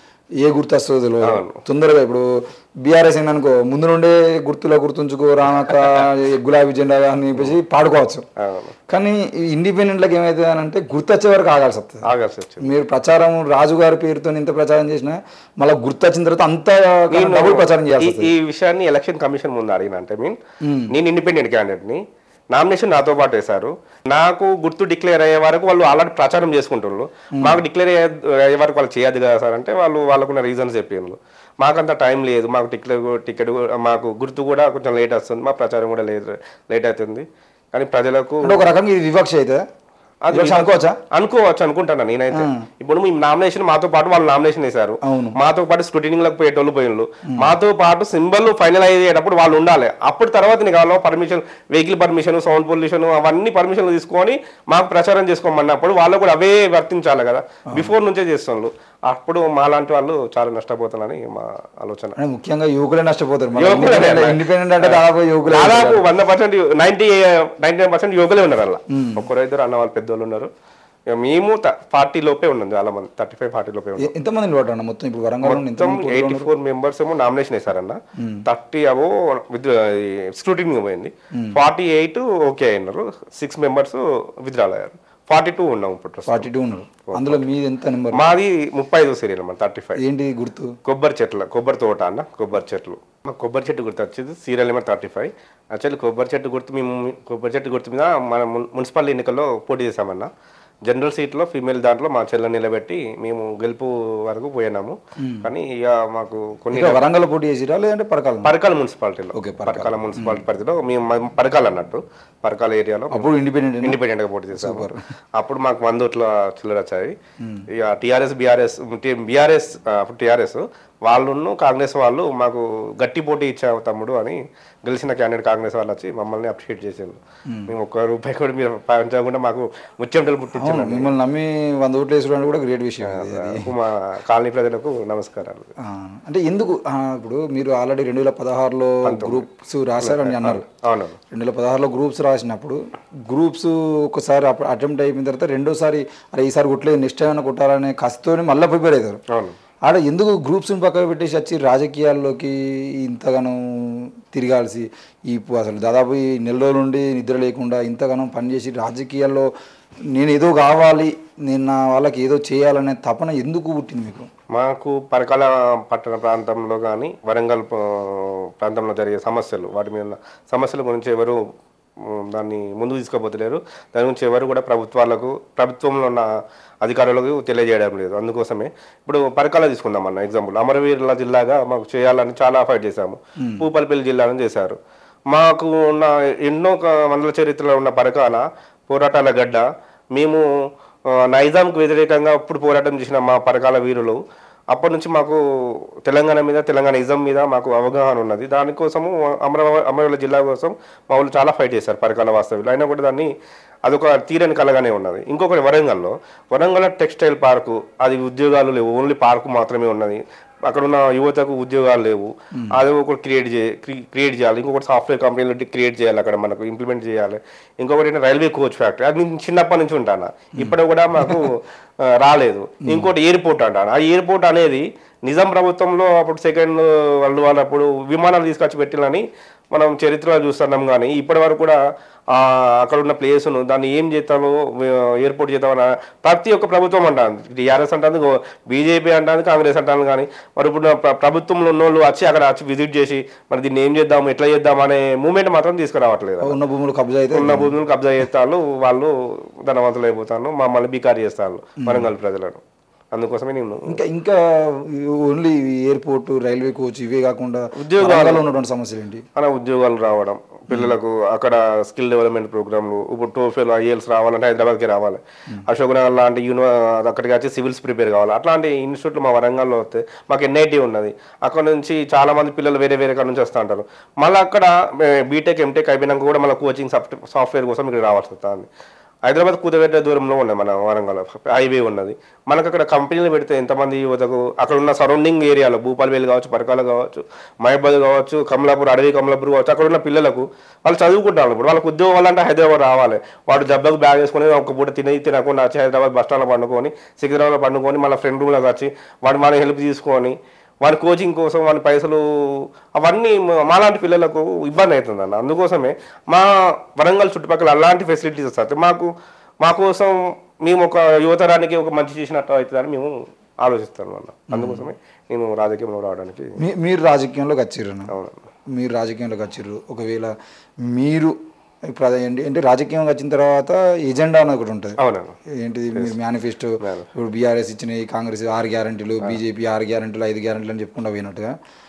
ఏ గుర్తు వస్తుందో తెలియదు తొందరగా ఇప్పుడు బీఆర్ఎస్ ఏందనుకో ముందు నుండే గుర్తులో గుర్తుంచుకో రామక గులాబీ జెండా అని చెప్పేసి పాడుకోవచ్చు అవును కానీ ఈ ఇండిపెండెంట్లకు ఏమవుతుంది అని అంటే గుర్తొచ్చే వరకు ఆగాల్సి వస్తుంది ఆగాల్సి వచ్చింది మీరు ప్రచారం రాజు గారి పేరుతో ఇంత ప్రచారం చేసినా మళ్ళీ గుర్తొచ్చిన తర్వాత అంత డబుల్ ప్రచారం చేయాల్సి ఈ- ఈ విషయాన్ని ఎలక్షన్ కమిషన్ ముందు అడిగిన అంటే మీన్ నేను ఇండిపెండెంట్ క్యాండిడేట్ ని నామినేషన్ నాతో పాటు వేశారు నాకు గుర్తు డిక్లేర్ అయ్యే వరకు వాళ్ళు ఆల్రెడీ ప్రచారం చేసుకుంటున్నారు మాకు డిక్లేర్ అయ్యే వరకు వాళ్ళు చేయదు కదా సార్ అంటే వాళ్ళు వాళ్ళకున్న రీజన్స్ చెప్పిండ్రు మాకంత టైం లేదు మాకు టికెట్ టికెట్ మాకు గుర్తు కూడా కొంచెం లేట్ వస్తుంది మా ప్రచారం కూడా లేట్ లేట్ అవుతుంది కానీ ప్రజలకు అంటే ఒక రకంగా ఇది వివక్ష అయితే అది వివక్ష అనుకోవచ్చా అనుకోవచ్చు అనుకుంటాను నేనైతే ఇప్పుడు మీ నామినేషన్ మాతో పాటు వాళ్ళు నామినేషన్ వేశారు అవును. మాతో పాటు స్క్రూటినింగ్లకు పోయేటోళ్ళు పోయిన్లు మాతో పాటు సింబల్ ఫైనల్ అయ్యేటప్పుడు వాళ్ళు ఉండాలి అప్పుడు తర్వాత నీకు కావాలి permission vehicle permission sound pollution అవన్నీ పర్మిషన్లు తీసుకొని మాకు ప్రచారం చేసుకోమన్నప్పుడు వాళ్ళు కూడా అవే వర్తించాలి కదా బిఫోర్ నుంచే చేస్తున్నారు అప్పుడు మాలాంటి వాళ్ళు చాలా నష్టపోతున్నారని మా ఆలోచన అంటే ముఖ్యంగా యువకులే నష్టపోతారు యువకులే అన్న. ఇండిపెండెంట్ అంటే దాదాపు యువకులే దాదాపు వంద percent ninety ninety nine percent యువకులే ఉన్నారు అలా ఒక్కరైద్దరు అన్న వాళ్ళు పెద్దోళ్ళు ఉన్నారు ఇక మేము ఫార్టీ లోపే ఉన్నాం చాలా మంది థర్టీ ఫైవ్ ఫార్టీ లోపే ఉన్నాం ఎ- ఎంతమంది నిలబడ్డారు మొత్తం ఇప్పుడు వరంగల్ నుండి మొత్తం ఎంతమంది ఎయిటీ ఫోర్ మెంబర్స్ ఏమో నామినేషన్ వేశారన్న థర్టీ అవో విత్ స్క్రూటింగ్ పోయింది ఫార్టీ ఎయిట్ ఓకే అయినారు సిక్స్ మెంబర్స్ విత్డ్రాల్ అయ్యారు ఫార్టీ టూ ఉన్నాం ఇప్పుడు ఫార్టీ టూ ఉన్నారు అందులో మీది ఎంత నెంబర్ మాది ముప్పై ఐదు సీరియల్ అన్నమాట థర్టీ ఫైవ్ ఏంటి గుర్తు కొబ్బరి చెట్ల కొబ్బరి తోట అన్న కొబ్బరి చెట్లు మా కొబ్బరి చెట్టు గుర్తు వచ్చేది serial number thirty five actually కొబ్బరి చెట్టు గుర్తు మేము కొబ్బరి చెట్టు గుర్తు మీద మన మున్- మున్సిపల్ ఎన్నికల్లో పోటీ చేశామన్న జనరల్ సీట్లో ఫీమేల్ దాంట్లో మా చెల్లెని నిలబెట్టి మేము గెలుపు వరకు పోయినాము కానీ ఇక మాకు కొన్ని ఇక్కడ వరంగల్ పోటీ చేసిరా లేదంటే పరకాల పరకాల మున్సిపాలిటీలో ఓకే, పరకాల మున్సిపాలిటీ పరిధిలో మేము మ- పరకాల అన్నట్టు పరకాల ఏరియాలో అప్పుడు ఇండిపెండెంట్ ఇండిపెండెంట్ గా పోటీ చేశాము అప్పుడు మాకు వంద ఓట్ల చిల్లర వచ్చాయి ఇక టీఆర్ఎస్ బీఆర్ఎస్ బీఆర్ఎస్ అప్పుడు టీఆర్ఎస్ వాళ్ళును కాంగ్రెస్ వాళ్ళు మాకు గట్టి పోటీ ఇచ్చావు తమ్ముడు అని గెలిచిన క్యాండిడేట్ కాంగ్రెస్ వాళ్ళు వచ్చి మమ్మల్ని అప్రిషియేట్ చేశారు మేము ఒక్క రూపాయి కూడా మీరు పంచకుండా మాకు ముత్యంటలు పుట్టించారు మిమ్మల్ని నమ్మి వంద ఓట్లు వేసుకోవడానికి కూడా గ్రేట్ విషయం ఇది. మా కాలనీ ప్రజలకు నమస్కారాలు ఆ, అంటే ఎందుకు ఆ, ఇప్పుడు మీరు ఆల్రెడీ రెండు వేల పదహారులో గ్రూప్స్ రాశారని అన్నారు అవును రెండు వేల పదహారులో గ్రూప్స్ రాసినప్పుడు గ్రూప్స్ ఒకసారి అటెంప్ట్ అయిపోయిన తర్వాత రెండోసారి అరే ఈసారి కొట్టలేదు నెక్స్ట్ ఏమైనా కొట్టాలనే కసితోని మళ్ళీ ప్రిపేర్ అవుతారు అవును ఆడ ఎందుకు గ్రూప్స్ని పక్కన పెట్టేసి వచ్చి రాజకీయాల్లోకి ఇంతగానో తిరగాల్సి ఈ పు- అసలు దాదాపు ఈ నెల రోజుల నుండి నిద్ర లేకుండా ఇంతగానో పనిచేసి రాజకీయాల్లో నేను ఏదో కావాలి నేను నా వాళ్ళకి ఏదో చేయాలనే తపన ఎందుకు పుట్టింది మీకు మాకు పరకాల పట్టణ ప్రాంతంలో కానీ వరంగల్ ప- ప్రాంతంలో జరిగే సమస్యలు వాటి మీద ఉన్న సమస్యల గురించి ఎవరు మ్, దాన్ని ముందుకు తీసుకుపోతలేరు దాని గురించి ఎవరు కూడా ప్రభుత్వాలకు ప్రభుత్వంలో ఉన్న అధికారులకు తెలియజేయడం లేదు అందుకోసమే ఇప్పుడు పరకాల తీసుకుందాం అన్న ఎగ్జాంపుల్ అమరవీరుల జిల్లాగా మాకు చేయాలని చాలా ఫైట్ చేశాము పూపల్పల్లి జిల్లాను చేశారు మాకు ఉన్న ఎన్నో క- వందల చరిత్రలో ఉన్న పరకాల పోరాటాల గడ్డ మేము ఆ, నైజాంకు వ్యతిరేకంగా అప్పుడు పోరాటం చేసిన మా పరకాల వీరులు అప్పటి నుంచి మాకు తెలంగాణ మీద తెలంగాణ నిజం మీద మాకు అవగాహన ఉన్నది దానికోసము అమరావతి అమరావతి జిల్లా కోసం మా వాళ్ళు చాలా ఫైట్ చేశారు పరకాల వాస్తవ్యులు అయినా కూడా దాన్ని అదొక తీరని కలగానే ఉన్నది ఇంకొకటి వరంగల్లో వరంగల్ టెక్స్టైల్ పార్కు అది ఉద్యోగాలు లేవు ఓన్లీ పార్కు మాత్రమే ఉన్నది అక్కడ ఉన్న యువతకు ఉద్యోగాలు లేవు అది ఒకటి క్రియేట్ చే క్రియేట్ చేయాలి ఇంకొకటి సాఫ్ట్వేర్ కంపెనీలు క్రియేట్ చేయాలి అక్కడ మనకు ఇంప్లిమెంట్ చేయాలి ఇంకొకటి ఏంటంటే రైల్వే కోచ్ ఫ్యాక్టరీ అది నేను చిన్నప్పటి నుంచి ఉంటాను ఇప్పుడు కూడా మాకు ఆ, రాలేదు ఇంకోటి ఎయిర్పోర్ట్ అంటాను ఆ ఎయిర్పోర్ట్ అనేది నిజాం ప్రభుత్వంలో అప్పుడు సెకండ్ వరల్డ్ వార్ అప్పుడు విమానాలు తీసుకొచ్చి పెట్టినని మనం చరిత్రలో చూస్తున్నాం కానీ ఇప్పటి వరకు కూడా ఆ, అక్కడ ఉన్న ప్లేస్ను దాన్ని ఏం చేస్తాము ఎయిర్పోర్ట్ చేద్దామని ప్రతి ఒక్క ప్రభుత్వం అంటాను టీఆర్ఎస్ అంటాను బీజేపీ అంటాను కాంగ్రెస్ అంటాను కానీ మరి ఇప్పుడు ప్ర- ప్రభుత్వంలో ఉన్న వాళ్ళు వచ్చి అక్కడ వచ్చి విజిట్ చేసి మరి దీన్ని ఏం చేద్దాం ఎట్లా చేద్దాం అనే మూమెంట్ మాత్రం తీసుకురావట్లేదు ఉన్న భూములు కబ్జా అయితే ఉన్న భూములను కబ్జా చేస్తాను వాళ్ళు ధనవంతులు అయిపోతాను మమ్మల్ని బికారు చేస్తాను వరంగల్ ప్రజలను అందుకోసమే నేను ఇంకా ఇంకా ఓన్లీ ఎయిర్పోర్ట్ రైల్వే కోచ్ ఇవే కాకుండా ఉద్యోగాలు- వరంగల్లో ఉన్నటువంటి సమస్యలు ఏంటి మన ఉద్యోగాలు రావడం పిల్లలకు అక్కడ స్కిల్ డెవలప్మెంట్ ప్రోగ్రాంలు ఇప్పుడు టోఫెల్ ఐఎల్స్ రావాలంటే హైదరాబాద్కి రావాలి అశోక్ నగర్ లాంటి యూని అక్కడికి వచ్చి సివిల్స్ ప్రిపేర్ కావాలి అట్లాంటి ఇన్స్టిట్యూట్లు మా వరంగల్లో వస్తే మాకు ఎన్ఐటి ఉన్నది అక్కడ నుంచి చాలా మంది పిల్లలు వేరే వేరే కాడ నుంచి వస్తూ ఉంటారు మళ్ళీ అక్కడ బీటెక్ ఎంటెక్ అయిపోయినాక కూడా మళ్ళీ కోచింగ్ సాఫ్ట్వేర్ కోసం ఇక్కడ రావాల్సి వస్తుంది హైదరాబాద్ కూతబెట్టే దూరంలో ఉన్నాయి మన వరంగల్ హైవే ఉన్నది మనకు అక్కడ కంపెనీలు పెడితే ఎంతమంది యువతకు అక్కడ ఉన్న సరౌండింగ్ ఏరియాలో భూపాలవేలు కావచ్చు పరకాల కావచ్చు మహబాద్ కావచ్చు కమలాపూర్ అడవి కమలాపూర్ కావచ్చు అక్కడ ఉన్న పిల్లలకు వాళ్ళు చదువుకుంటారు ఇప్పుడు వాళ్ళకి ఉద్యోగాలు అంటే హైదరాబాద్ రావాలి వాడు జబ్బకు బ్యాగ్ వేసుకొని ఒక పూట తిని తినకుండా వచ్చి హైదరాబాద్ బస్ స్టాండ్లో పండుకొని సికింద్రాబాద్లో పండుకొని మళ్ళీ ఫ్రెండ్ రూమ్లోకి వచ్చి వాడు మన హెల్ప్ తీసుకొని వాడి కోచింగ్ కోసం వాడి పైసలు అవన్నీ మ- మాలాంటి పిల్లలకు ఇబ్బంది అవుతుంది అన్న అందుకోసమే మా వరంగల్ చుట్టుపక్కల అలాంటి ఫెసిలిటీస్ వస్తాయి మాకు మా కోసం మేము ఒక యువతరానికి ఒక మంచి చేసినట్టు అవుతుందని మేము ఆలోచిస్తాను అన్న అందుకోసమే నేను రాజకీయంలో రావడానికి మీ- మీరు రాజకీయంలోకి వచ్చిర్రు అన్న. అవునన్న మీరు రాజకీయంలోకి వచ్చిర్రు ఒకవేళ మీరు ఇప్పుడు అదే ఏంటి అంటే రాజకీయంగా వచ్చిన తర్వాత ఎజెండా అనేది ఒకటి ఉంటుంది అవునన్న ఏంటిది మీరు మేనిఫెస్టో ఇప్పుడు బీఆర్ఎస్ ఇచ్చినాయి కాంగ్రెస్ ఆరు గ్యారంటీలు బీజేపీ ఆరు గ్యారంటీలు ఐదు గ్యారంటీలు అని చెప్పుకుంటూ పోయినట్టుగా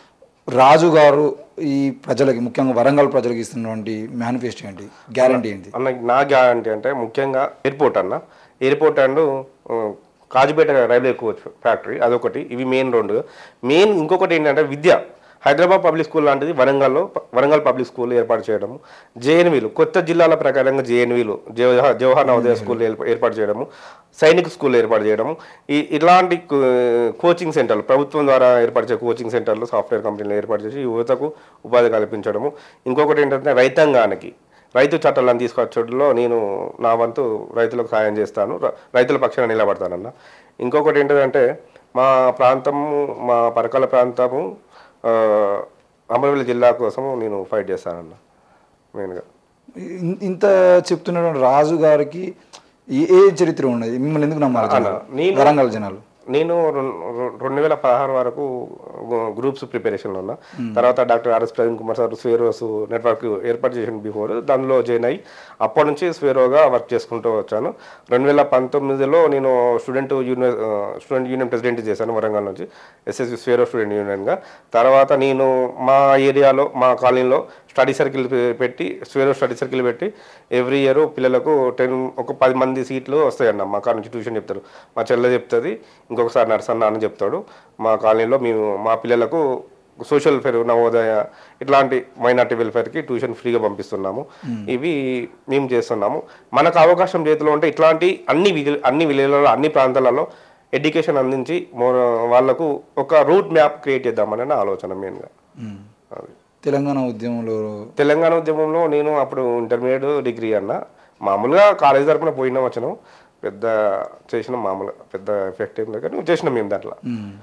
రాజు గారు ఈ ప్రజలకి ముఖ్యంగా వరంగల్ ప్రజలకు ఇస్తున్నటువంటి మేనిఫెస్టో ఏంటి గ్యారంటీ ఏంటి అన్న నా గ్యారంటీ అంటే ముఖ్యంగా ఎయిర్పోర్ట్ అన్న ఎయిర్పోర్ట్ అండ్ ఆ, కాజుపేట రైల్వే కోచ్ ఫ్యాక్టరీ అదొకటి ఇవి మెయిన్ రెండు మెయిన్ ఇంకొకటి ఏంటంటే విద్య హైదరాబాద్ పబ్లిక్ స్కూల్ లాంటిది వరంగల్లో వరంగల్ పబ్లిక్ స్కూల్ ఏర్పాటు చేయడము జేఎన్వీలు కొత్త జిల్లాల ప్రకారంగా జేఎన్వీలు జవహర్ జవహర్ నవోదయ స్కూల్ ఏర్ప- ఏర్పాటు చేయడము సైనిక్ స్కూల్ ఏర్పాటు చేయడము ఈ ఇలాంటి కో- కోచింగ్ సెంటర్లు ప్రభుత్వం ద్వారా ఏర్పరిచే కోచింగ్ సెంటర్లు సాఫ్ట్వేర్ కంపెనీలు ఏర్పాటు చేసి యువతకు ఉపాధి కల్పించడము ఇంకొకటి ఏంటంటే రైతాంగానికి రైతు చట్టాలను తీసుకొచ్చడంలో నేను నా వంతు రైతులకు సాయం చేస్తాను ర- రైతుల పక్షాన నిలబడతానన్న ఇంకొకటి ఏంటంటే మా ప్రాంతము మా పరకాల ప్రాంతము ఆ, అమరవల్లి జిల్లా కోసం నేను ఫైట్ చేస్తానన్న మెయిన్గా ఇన్- ఇంత చెప్తున్నటువంటి రాజు గారికి ఏ- ఏ చరిత్ర ఉన్నది మిమ్మల్ని ఎందుకు నమ్మాలి జనాలు? నేను- వరంగల్ జనాలు నేను రెం- రెం- రెండు వేల పదహారు వరకు గు- గ్రూప్స్ ప్రిపరేషన్లో ఉన్నా తర్వాత doctor RS Praveen Kumar sir Swaeroes network ఏర్పాటు చేసిన బిఫోర్ దానిలో జాయిన్ అయ్యి అప్పటి నుంచి స్వేరోగా వర్క్ చేసుకుంటూ వచ్చాను రెండు వేల పంతొమ్మిదిలో నేను student union student union president చేశాను వరంగల్ నుంచి ఎస్ఎస్సి స్వేరో స్టూడెంట్ యూనియన్గా తర్వాత నేను మా ఏరియాలో మా కాలనీలో స్టడీ సర్కిల్ పెట్టి స్వేరో స్టడీ సర్కిల్ పెట్టి ఎవ్రీ ఇయర్ పిల్లలకు టెన్ ఒక పది మంది సీట్లు వస్తాయన్న మా కాడ నుంచి ట్యూషన్ చెప్తారు మా చెల్లె చెప్తుంది ఇంకొకసారి నర్సన్న అని చెప్తాడు మా కాలనీలో మేము మా పిల్లలకు సోషల్ వెల్ఫేర్ నవోదయ ఇట్లాంటి మైనార్టీ వెల్ఫేర్కి ట్యూషన్ ఫ్రీగా పంపిస్తున్నాము ఇవి మేము చేస్తున్నాము మనకు అవకాశం చేతిలో ఉంటే ఇట్లాంటి అన్ని విధి అన్ని విలేజ్లలో అన్ని ప్రాంతాలలో ఎడ్యుకేషన్ అందించి మో- వాళ్ళకు ఒక రూట్ మ్యాప్ క్రియేట్ చేద్దామని నా ఆలోచన మెయిన్గా ఉమ్. అది తెలంగాణ ఉద్యమంలో తెలంగాణ ఉద్యమంలో నేను అప్పుడు ఇంటర్మీడియట్ డిగ్రీ అన్న మామూలుగా కాలేజ్ తరపున పోయినా వచ్చాను పెద్ద చేసిన మామూలుగా పెద్ద ఎఫెక్ట్ ఏం లేదు కానీ చేసినాం మేము దాంట్లో ఉమ్.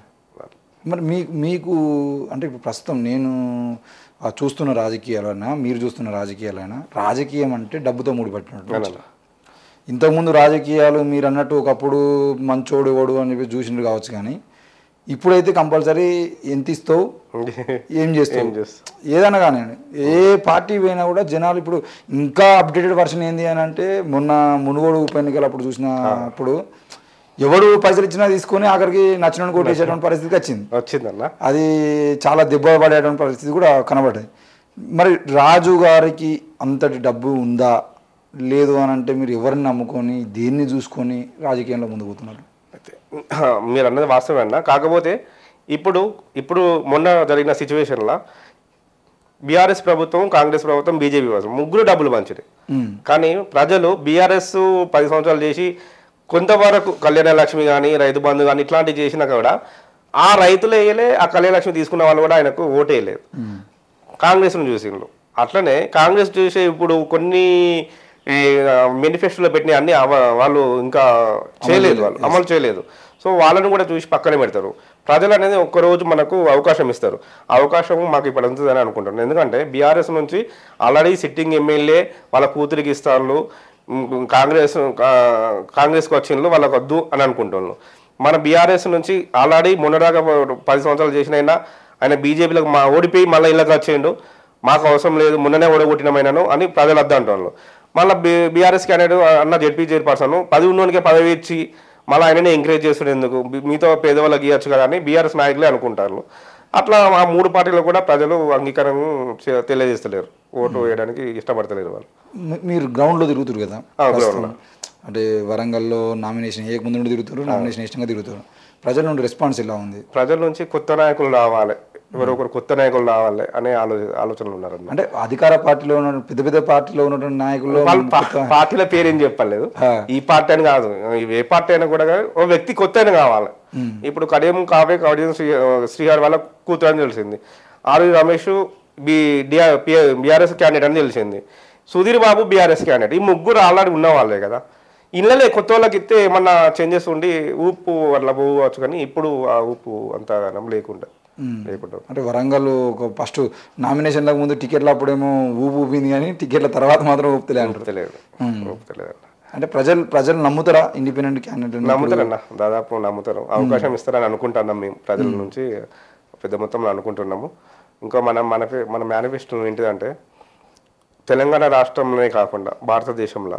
మరి మీకు మీకు అంటే ఇప్పుడు ప్రస్తుతం నేను ఆ చూస్తున్న రాజకీయాలైనా మీరు చూస్తున్న రాజకీయాలైనా రాజకీయం అంటే డబ్బుతో ముడిపట్టినట్టు అవునన్నా. ఇంతకుముందు రాజకీయాలు మీరు అన్నట్టు ఒకప్పుడు మంచోడు ఓడు అని చెప్పి చూసిండ్రు కావచ్చు కానీ ఇప్పుడైతే కంపల్సరీ ఎంత ఇస్తావు ఏం చేస్తావు ఏం చేస్తావు? ఏదైనా కానీ ఏ పార్టీ పోయినా కూడా జనాలు ఇప్పుడు ఇంకా అప్డేటెడ్ వర్షన్ ఏంది అని అంటే మొన్న మునుగోడు ఉప ఎన్నికలు అప్పుడు చూసినప్పుడు ఎవడు పైసలు ఇచ్చినా తీసుకొని ఆఖరికి నచ్చిన కొట్టేసేటువంటి పరిస్థితికి వచ్చింది వచ్చిందన్న అది చాలా దెబ్బ పడేటువంటి పరిస్థితి కూడా కనబడ్డది మరి రాజు గారికి అంతటి డబ్బు ఉందా లేదు అని అంటే మీరు ఎవరిని నమ్ముకొని దేన్ని చూసుకొని రాజకీయంలో ముందుకు పోతున్నారు అయితే, మీరు అన్నది వాస్తవే అన్న కాకపోతే ఇప్పుడు ఇప్పుడు మొన్న జరిగిన సిచ్యువేషన్లో బీఆర్ఎస్ ప్రభుత్వం కాంగ్రెస్ ప్రభుత్వం బీజేపీ ప్రభుత్వం ముగ్గురు డబ్బులు పంచినాయి ఉమ్. కానీ ప్రజలు బీఆర్ఎస్ పది సంవత్సరాలు చేసి కొంతవరకు కళ్యాణ లక్ష్మి కానీ రైతు బంధు కానీ ఇట్లాంటివి చేసినా కూడా ఆ రైతులు వేయలే ఆ కళ్యాణ లక్ష్మి తీసుకున్న వాళ్ళు కూడా ఆయనకు ఓటు వేయలేదు కాంగ్రెస్ను చూసిండ్రు అట్లనే కాంగ్రెస్ చూసే ఇప్పుడు కొన్ని మేనిఫెస్టోలో పెట్టిన అన్ని అవ- వాళ్ళు ఇంకా చేయలేదు వాళ్ళు అమలు చేయలేదు సో వాళ్ళని కూడా చూసి పక్కనే పెడతారు ప్రజలు అనేది ఒక్కరోజు మనకు అవకాశం ఇస్తారు ఆ అవకాశం మాకు ఇప్పుడు అందుతుందని అనుకుంటున్నాను ఎందుకంటే బీఆర్ఎస్ నుంచి ఆల్రెడీ సిట్టింగ్ ఎమ్మెల్యే వాళ్ళ కూతురికి ఇస్తారు ఉమ్, కాంగ్రెస్ కా- కాంగ్రెస్కి వచ్చిండ్రు వాళ్ళకి వద్దు అని అనుకుంటున్నాను మన బీఆర్ఎస్ నుంచి ఆల్రెడీ మొన్నదాకా పది సంవత్సరాలు చేసిన అయినా ఆయన బీజేపీలకు మా ఓడిపోయి మళ్ళీ ఇళ్ళకి వచ్చిండు మాకు అవసరం లేదు మొన్ననే ఓడగొట్టినమైనాను అని ప్రజలు వద్ద అంటున్నారు మళ్ళీ బీ బీఆర్ఎస్ క్యాండిడేట్ అన్న జెడ్పీ చైర్పర్సన్ పది ఉన్నోనికే పదవి ఇచ్చి మళ్ళీ ఆయననే ఎంకరేజ్ చేస్తుడు ఎందుకు మీ- మీతో పేదవాళ్ళకి ఇవ్వచ్చు కదా అని బీఆర్ఎస్ నాయకులే అనుకుంటారు అట్లా ఆ మూడు పార్టీలు కూడా ప్రజలు అంగీకారం చే- తెలియజేస్తలేరు ఓటు వేయడానికి ఇష్టపడతలేరు వాళ్ళు మీ- మీరు గ్రౌండ్లో తిరుగుతారు కదా ఆ, ప్రస్తుతం. అంటే వరంగల్లో నామినేషన్ ఏ ముందు నుండి తిరుగుతారు నామినేషన్ ఇష్టంగా తిరుగుతారు ప్రజల నుండి రెస్పాన్స్ ఎలా ఉంది ప్రజల నుంచి కొత్త నాయకులు రావాలి ఎవరో ఒకరు కొత్త నాయకులు రావాలి అనే ఆలో ఆలోచనలు ఉన్నారు అంటే అధికార పార్టీలో ఉన్న పెద్ద పెద్ద పార్టీలో ఉన్నటువంటి నాయకుల్లో వాళ్ళు పా- పార్టీల పేరు ఏం చెప్పలేదు ఈ పార్టీ అని కాదు ఏ పార్టీ అయినా కూడా కాదు, ఓ వ్యక్తి కొత్త అయినా కావాలి ఇప్పుడు కడియం కావే కడియం శ్రీ శ్రీహార్ వాళ్ళ కూతురు అని తెలిసింది R Ramesh B BRS candidate అని తెలిసింది సుధీర్ బాబు బీఆర్ఎస్ క్యాండిడేట్ ఈ ముగ్గురు ఆల్రెడీ ఉన్న వాళ్ళే కదా ఇళ్ళలే కొత్త వాళ్ళకి ఇస్తే ఏమన్నా చేంజెస్ ఉండి ఊపు అట్లా పోవచ్చు కానీ ఇప్పుడు ఆ ఊపు అంత లేకుండా లేకుండా అంటే వరంగల్ ఒక ఫస్ట్ నామినేషన్లకు ముందు టికెట్ల అప్పుడేమో ఊపు ఊపింది కానీ టికెట్ల తర్వాత మాత్రం ఊపుతలే అంటారు తెలియదు తెలియదు అంటే ప్రజలు ప్రజలు నమ్ముతారా ఇండిపెండెంట్ క్యాండిడేట్ నమ్ముతారన్న దాదాపు నమ్ముతారు అవకాశం ఇస్తారని అనుకుంటున్నాం మేము ప్రజల నుంచి పెద్ద మొత్తంలో అనుకుంటున్నాము ఇంకా మనం మన మన మేనిఫెస్టో ఏంటిదంటే తెలంగాణ రాష్ట్రంలోనే కాకుండా భారతదేశంలో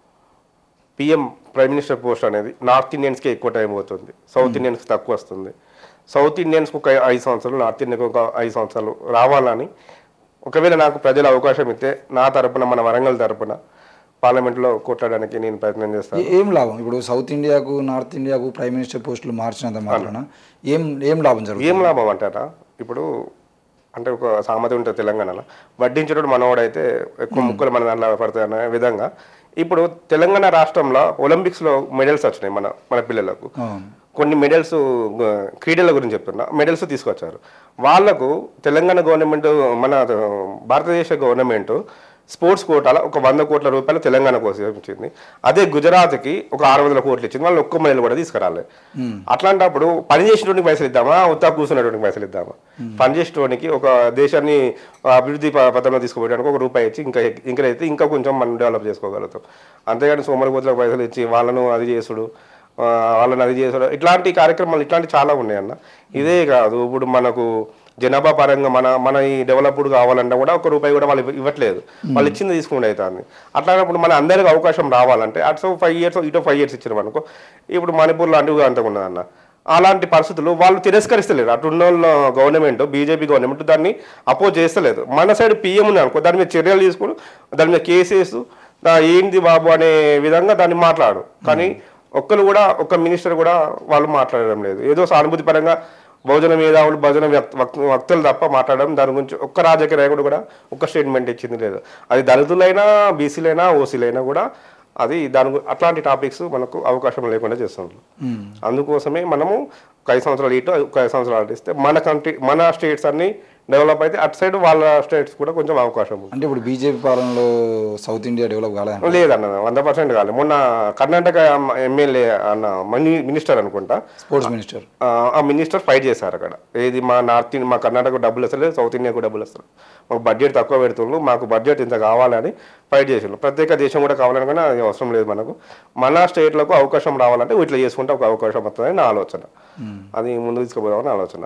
పిఎం ప్రైమ్ మినిస్టర్ పోస్ట్ అనేది నార్త్ ఇండియన్స్కి ఎక్కువ టైం పోతుంది సౌత్ ఇండియన్స్కి తక్కువ వస్తుంది సౌత్ ఇండియన్స్కి ఒక ఐదు సంవత్సరాలు నార్త్ ఇండియన్కి ఒక ఐదు సంవత్సరాలు రావాలని ఒకవేళ నాకు ప్రజలు అవకాశం ఇస్తే నా తరపున మన వరంగల్ తరపున పార్లమెంట్లో కొట్టడానికి నేను ప్రయత్నం చేస్తాను ఏ- ఏం లాభం ఇప్పుడు సౌత్ ఇండియాకు నార్త్ ఇండియాకు ప్రైమ్ మినిస్టర్ పోస్టులు మార్చినంత మాత్రాన ఏం ఏం లాభం జరుగుతుంది ఏం లాభం అంటారా ఇప్పుడు అంటే ఒక సామెత ఉంటుంది తెలంగాణలో వడ్డించడం మనవాడైతే ఎక్కువ ముక్కలు మన దాంట్లో పడతాయి అనే విధంగా ఇప్పుడు తెలంగాణ రాష్ట్రంలో ఒలింపిక్స్లో మెడల్స్ వచ్చినాయి మన మన పిల్లలకు అవును. కొన్ని మెడల్స్ ఆ, క్రీడల గురించి చెప్తున్నా మెడల్స్ తీసుకొచ్చారు వాళ్లకు తెలంగాణ గవర్నమెంట్ మన ఆ, భారతదేశ గవర్నమెంట్ స్పోర్ట్స్ కోటాలో ఒక వంద కోట్ల రూపాయలు తెలంగాణ కోసం ఇచ్చింది అదే గుజరాత్కి ఒక ఆరు వందల కోట్లు ఇచ్చింది వాళ్ళు ఒక్క మెడల్ కూడా తీసుకురాలి అట్లాంటప్పుడు పని చేసేటోనికి పైసలు ఇద్దామా ఉత్తా కూర్చునేటోనికి పైసలు ఇద్దామా పని చేసేటోనికి ఒక దేశాన్ని అభివృద్ధి ప- పథంలో తీసుకుపోయడానికి ఒక రూపాయి ఇచ్చి ఇంకా ఇంకా అయితే ఇంకా కొంచెం మనం డెవలప్ చేసుకోగలుగుతాం అంతేగాని సోమరిపోతులకు పైసలు ఇచ్చి వాళ్ళను అది చేసుడు ఆ, వాళ్ళని అది చేసాడు ఇట్లాంటి కార్యక్రమాలు ఇట్లాంటి చాలా ఉన్నాయి అన్న ఇదే కాదు ఇప్పుడు మనకు జనాభా పరంగా మన మన ఈ డెవలప్డ్ కావాలన్నా కూడా ఒక రూపాయి కూడా వాళ్ళు ఇవ్వ- ఇవ్వట్లేదు వాళ్ళు ఇచ్చింది తీసుకుంటే అవుతుంది అట్లాంటప్పుడు మన అందరికి అవకాశం రావాలంటే అటు ఫైవ్ ఇయర్స్ ఇటు ఫైవ్ ఇయర్స్ ఇచ్చారు అనుకో ఇప్పుడు మణిపూర్లో అంటూ అంత ఉన్నదన్న అలాంటి పరిస్థితులు వాళ్ళు తిరస్కరిస్తలేరు అటున్న గవర్నమెంట్ బీజేపీ గవర్నమెంట్ దాన్ని అపోజ్ చేస్తలేదు మన సైడ్ పిఎం ఉంది అనుకో దాని మీద చర్యలు తీసుకుని దాని మీద కేసెస్ ఏంది బాబు అనే విధంగా దాన్ని మాట్లాడు కానీ ఒక్కరు కూడా ఒక్క మినిస్టర్ కూడా వాళ్ళు మాట్లాడడం లేదు ఏదో సానుభూతి పరంగా బహుజన మేధావులు భజన వ్యక్త వక్- వక్తలు తప్ప మాట్లాడడం దాని గురించి ఒక్క రాజకీయ నాయకుడు కూడా ఒక్క స్టేట్మెంట్ ఇచ్చింది లేదు అది దళితులైనా బీసీలైనా ఓసీలైనా కూడా అది దాని గు- అట్లాంటి టాపిక్స్ మనకు అవకాశం లేకుండా చేస్తున్నారు అందుకోసమే మనము ఒక ఐదు సంవత్సరాలు ఇటు ఒక ఐదు సంవత్సరాలు అటు ఇస్తే మన కంట్రీ మన స్టేట్స్ అన్ని డెవలప్ అయితే అటు సైడ్ వాళ్ళ స్టేట్స్ కూడా కొంచెం అవకాశం ఉంది అంటే ఇప్పుడు బీజేపీ పాలనలో సౌత్ ఇండియా డెవలప్ కాలేదు లేదన్న వంద పర్సెంట్ కాలేదు మొన్న కర్ణాటక ఎమ్మెల్యే అన్న మని మినిస్టర్ అనుకుంటా స్పోర్ట్స్ మినిస్టర్ ఆ, ఆ మినిస్టర్ ఫైట్ చేశారు అక్కడ ఏది మా నార్త్ ఇండియా మా కర్ణాటక డబ్బులు వస్తలేదు సౌత్ ఇండియాకు డబ్బులు వస్తారు మాకు బడ్జెట్ తక్కువ పెడుతుండ్రు మాకు బడ్జెట్ ఇంత కావాలని ఫైట్ చేసిండ్రు ప్రత్యేక దేశం కూడా కావాలని కానీ అది అవసరం లేదు మనకు మన స్టేట్లకు అవకాశం రావాలంటే ఇట్లా చేసుకుంటే ఒక అవకాశం వస్తుందని నా ఆలోచన అది ముందు తీసుకుపోదామని ఆలోచన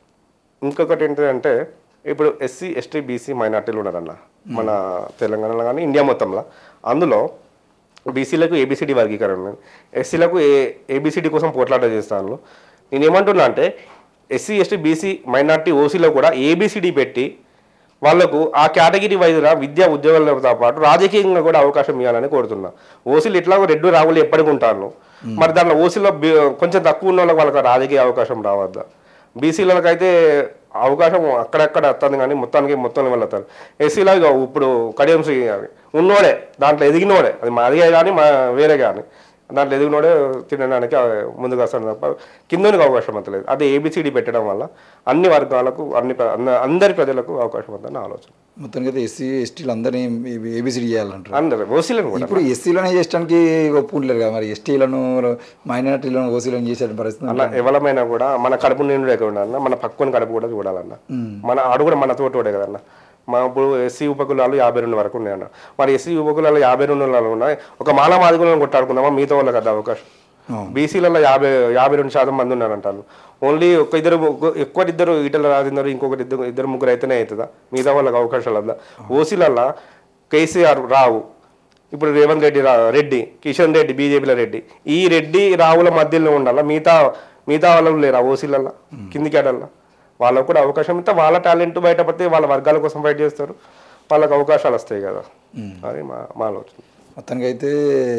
ఇంకొకటి ఏంటంటే ఇప్పుడు ఎస్సీ ఎస్టీ బీసీ మైనార్టీలు ఉన్నారన్న మన తెలంగాణలో కానీ ఇండియా మొత్తంలో అందులో బీసీలకు ఏబిసిడి వర్గీకరణ ఉంది ఎస్సీలకు ఏ ఏబిసిడి కోసం పోట్లాట చేస్తాను నేను ఏమంటున్నా అంటే ఎస్సీ ఎస్టీ బీసీ మైనార్టీ ఓసీలో కూడా ఏబిసిడి పెట్టి వాళ్లకు ఆ కేటగిరీ వైద్యుల విద్యా ఉద్యోగాలతో పాటు రాజకీయంగా కూడా అవకాశం ఇవ్వాలని కోరుతున్నా ఓసీలు ఎట్లాగో రెడ్డు రావులు ఎప్పటికి ఉంటాను మరి దాంట్లో ఓసీలో బి- కొంచెం తక్కువ ఉన్న వాళ్ళకి వాళ్ళకి రాజకీయ అవకాశం రావద్దా బీసీలకు అయితే అవకాశం అక్కడక్కడ వస్తుంది కానీ మొత్తానికి మొత్తం వెళ్ళతారు ఎస్సీలో ఇగో ఇప్పుడు కడియం శ్రీ ఉన్నోడే దాంట్లో ఎదిగినోడే అది మాది కానీ మా వేరే కానీ దాంట్లో ఎదిగినోడే తినడానికి ఆ ముందుకు వస్తాడు తప్ప కిందనికి అవకాశం అంతలేదు అదే ఏబిసిడి పెట్టడం వల్ల అన్ని వర్గాలకు అన్ని ప్ర- అన్న- అందరి ప్రజలకు అవకాశం ఉందని ఆలోచన మొత్తానికి అయితే ఎస్సీ ఎస్టీలు అందరినీ ఏబిసిడి చేయాలంటారు అందరు ఓసీలను కూడా ఇప్పుడు ఎస్సీలోనే చేయడానికి ఒప్పుకుంటలేరు కదా మరి ఎస్టీలను మైనారిటీలను ఓసీలను చేసే పరిస్థితి అన్న ఎవరమైనా కూడా మన కడుపు నిండు లేకుండా అన్న మన పక్కన కడుపు కూడా చూడాలన్న మన ఆడు కూడా మన తోటోడే కదన్న మా ఇప్పుడు ఎస్సీ ఉపకులాలు యాభై రెండు వరకు ఉన్నాయన్న మరి ఎస్సీ ఉపకులాలు యాభై రెండు వాళ్ళు ఉన్నాయి ఒక మాల మాదిగులను కొట్టాడుకుందామా మిగతా వాళ్ళకి కదా అవకాశం బీసీలలో యాభై యాభై రెండు శాతం మంది ఉన్నారంటారు ఓన్లీ ఒక ఇద్దరు ఒక- ఎక్కువ ఇద్దరు ఈటల రాజేందరు ఇంకొకటి ఇద్దరు ఇద్దరు ముగ్గురు అయితేనే అవుతుందా మిగతా వాళ్ళకి అవకాశాలు వద్దా ఓసీలల్లో కేసీఆర్ రావు ఇప్పుడు రేవంత్ రెడ్డి రా- రెడ్డి కిషన్ రెడ్డి బీజేపీలో రెడ్డి ఈ రెడ్డి రావుల మధ్యలో ఉండాలా మిగతా మిగతా వాళ్ళు లేరా ఓసీలల్లో కింది కేడల్లో వాళ్ళకు కూడా అవకాశం ఇస్తే వాళ్ళ టాలెంట్ బయటపడితే వాళ్ళ వర్గాల కోసం ఫైట్ చేస్తారు వాళ్ళకి అవకాశాలు వస్తాయి కదా అది మా మా ఆలోచన మొత్తానికి అయితే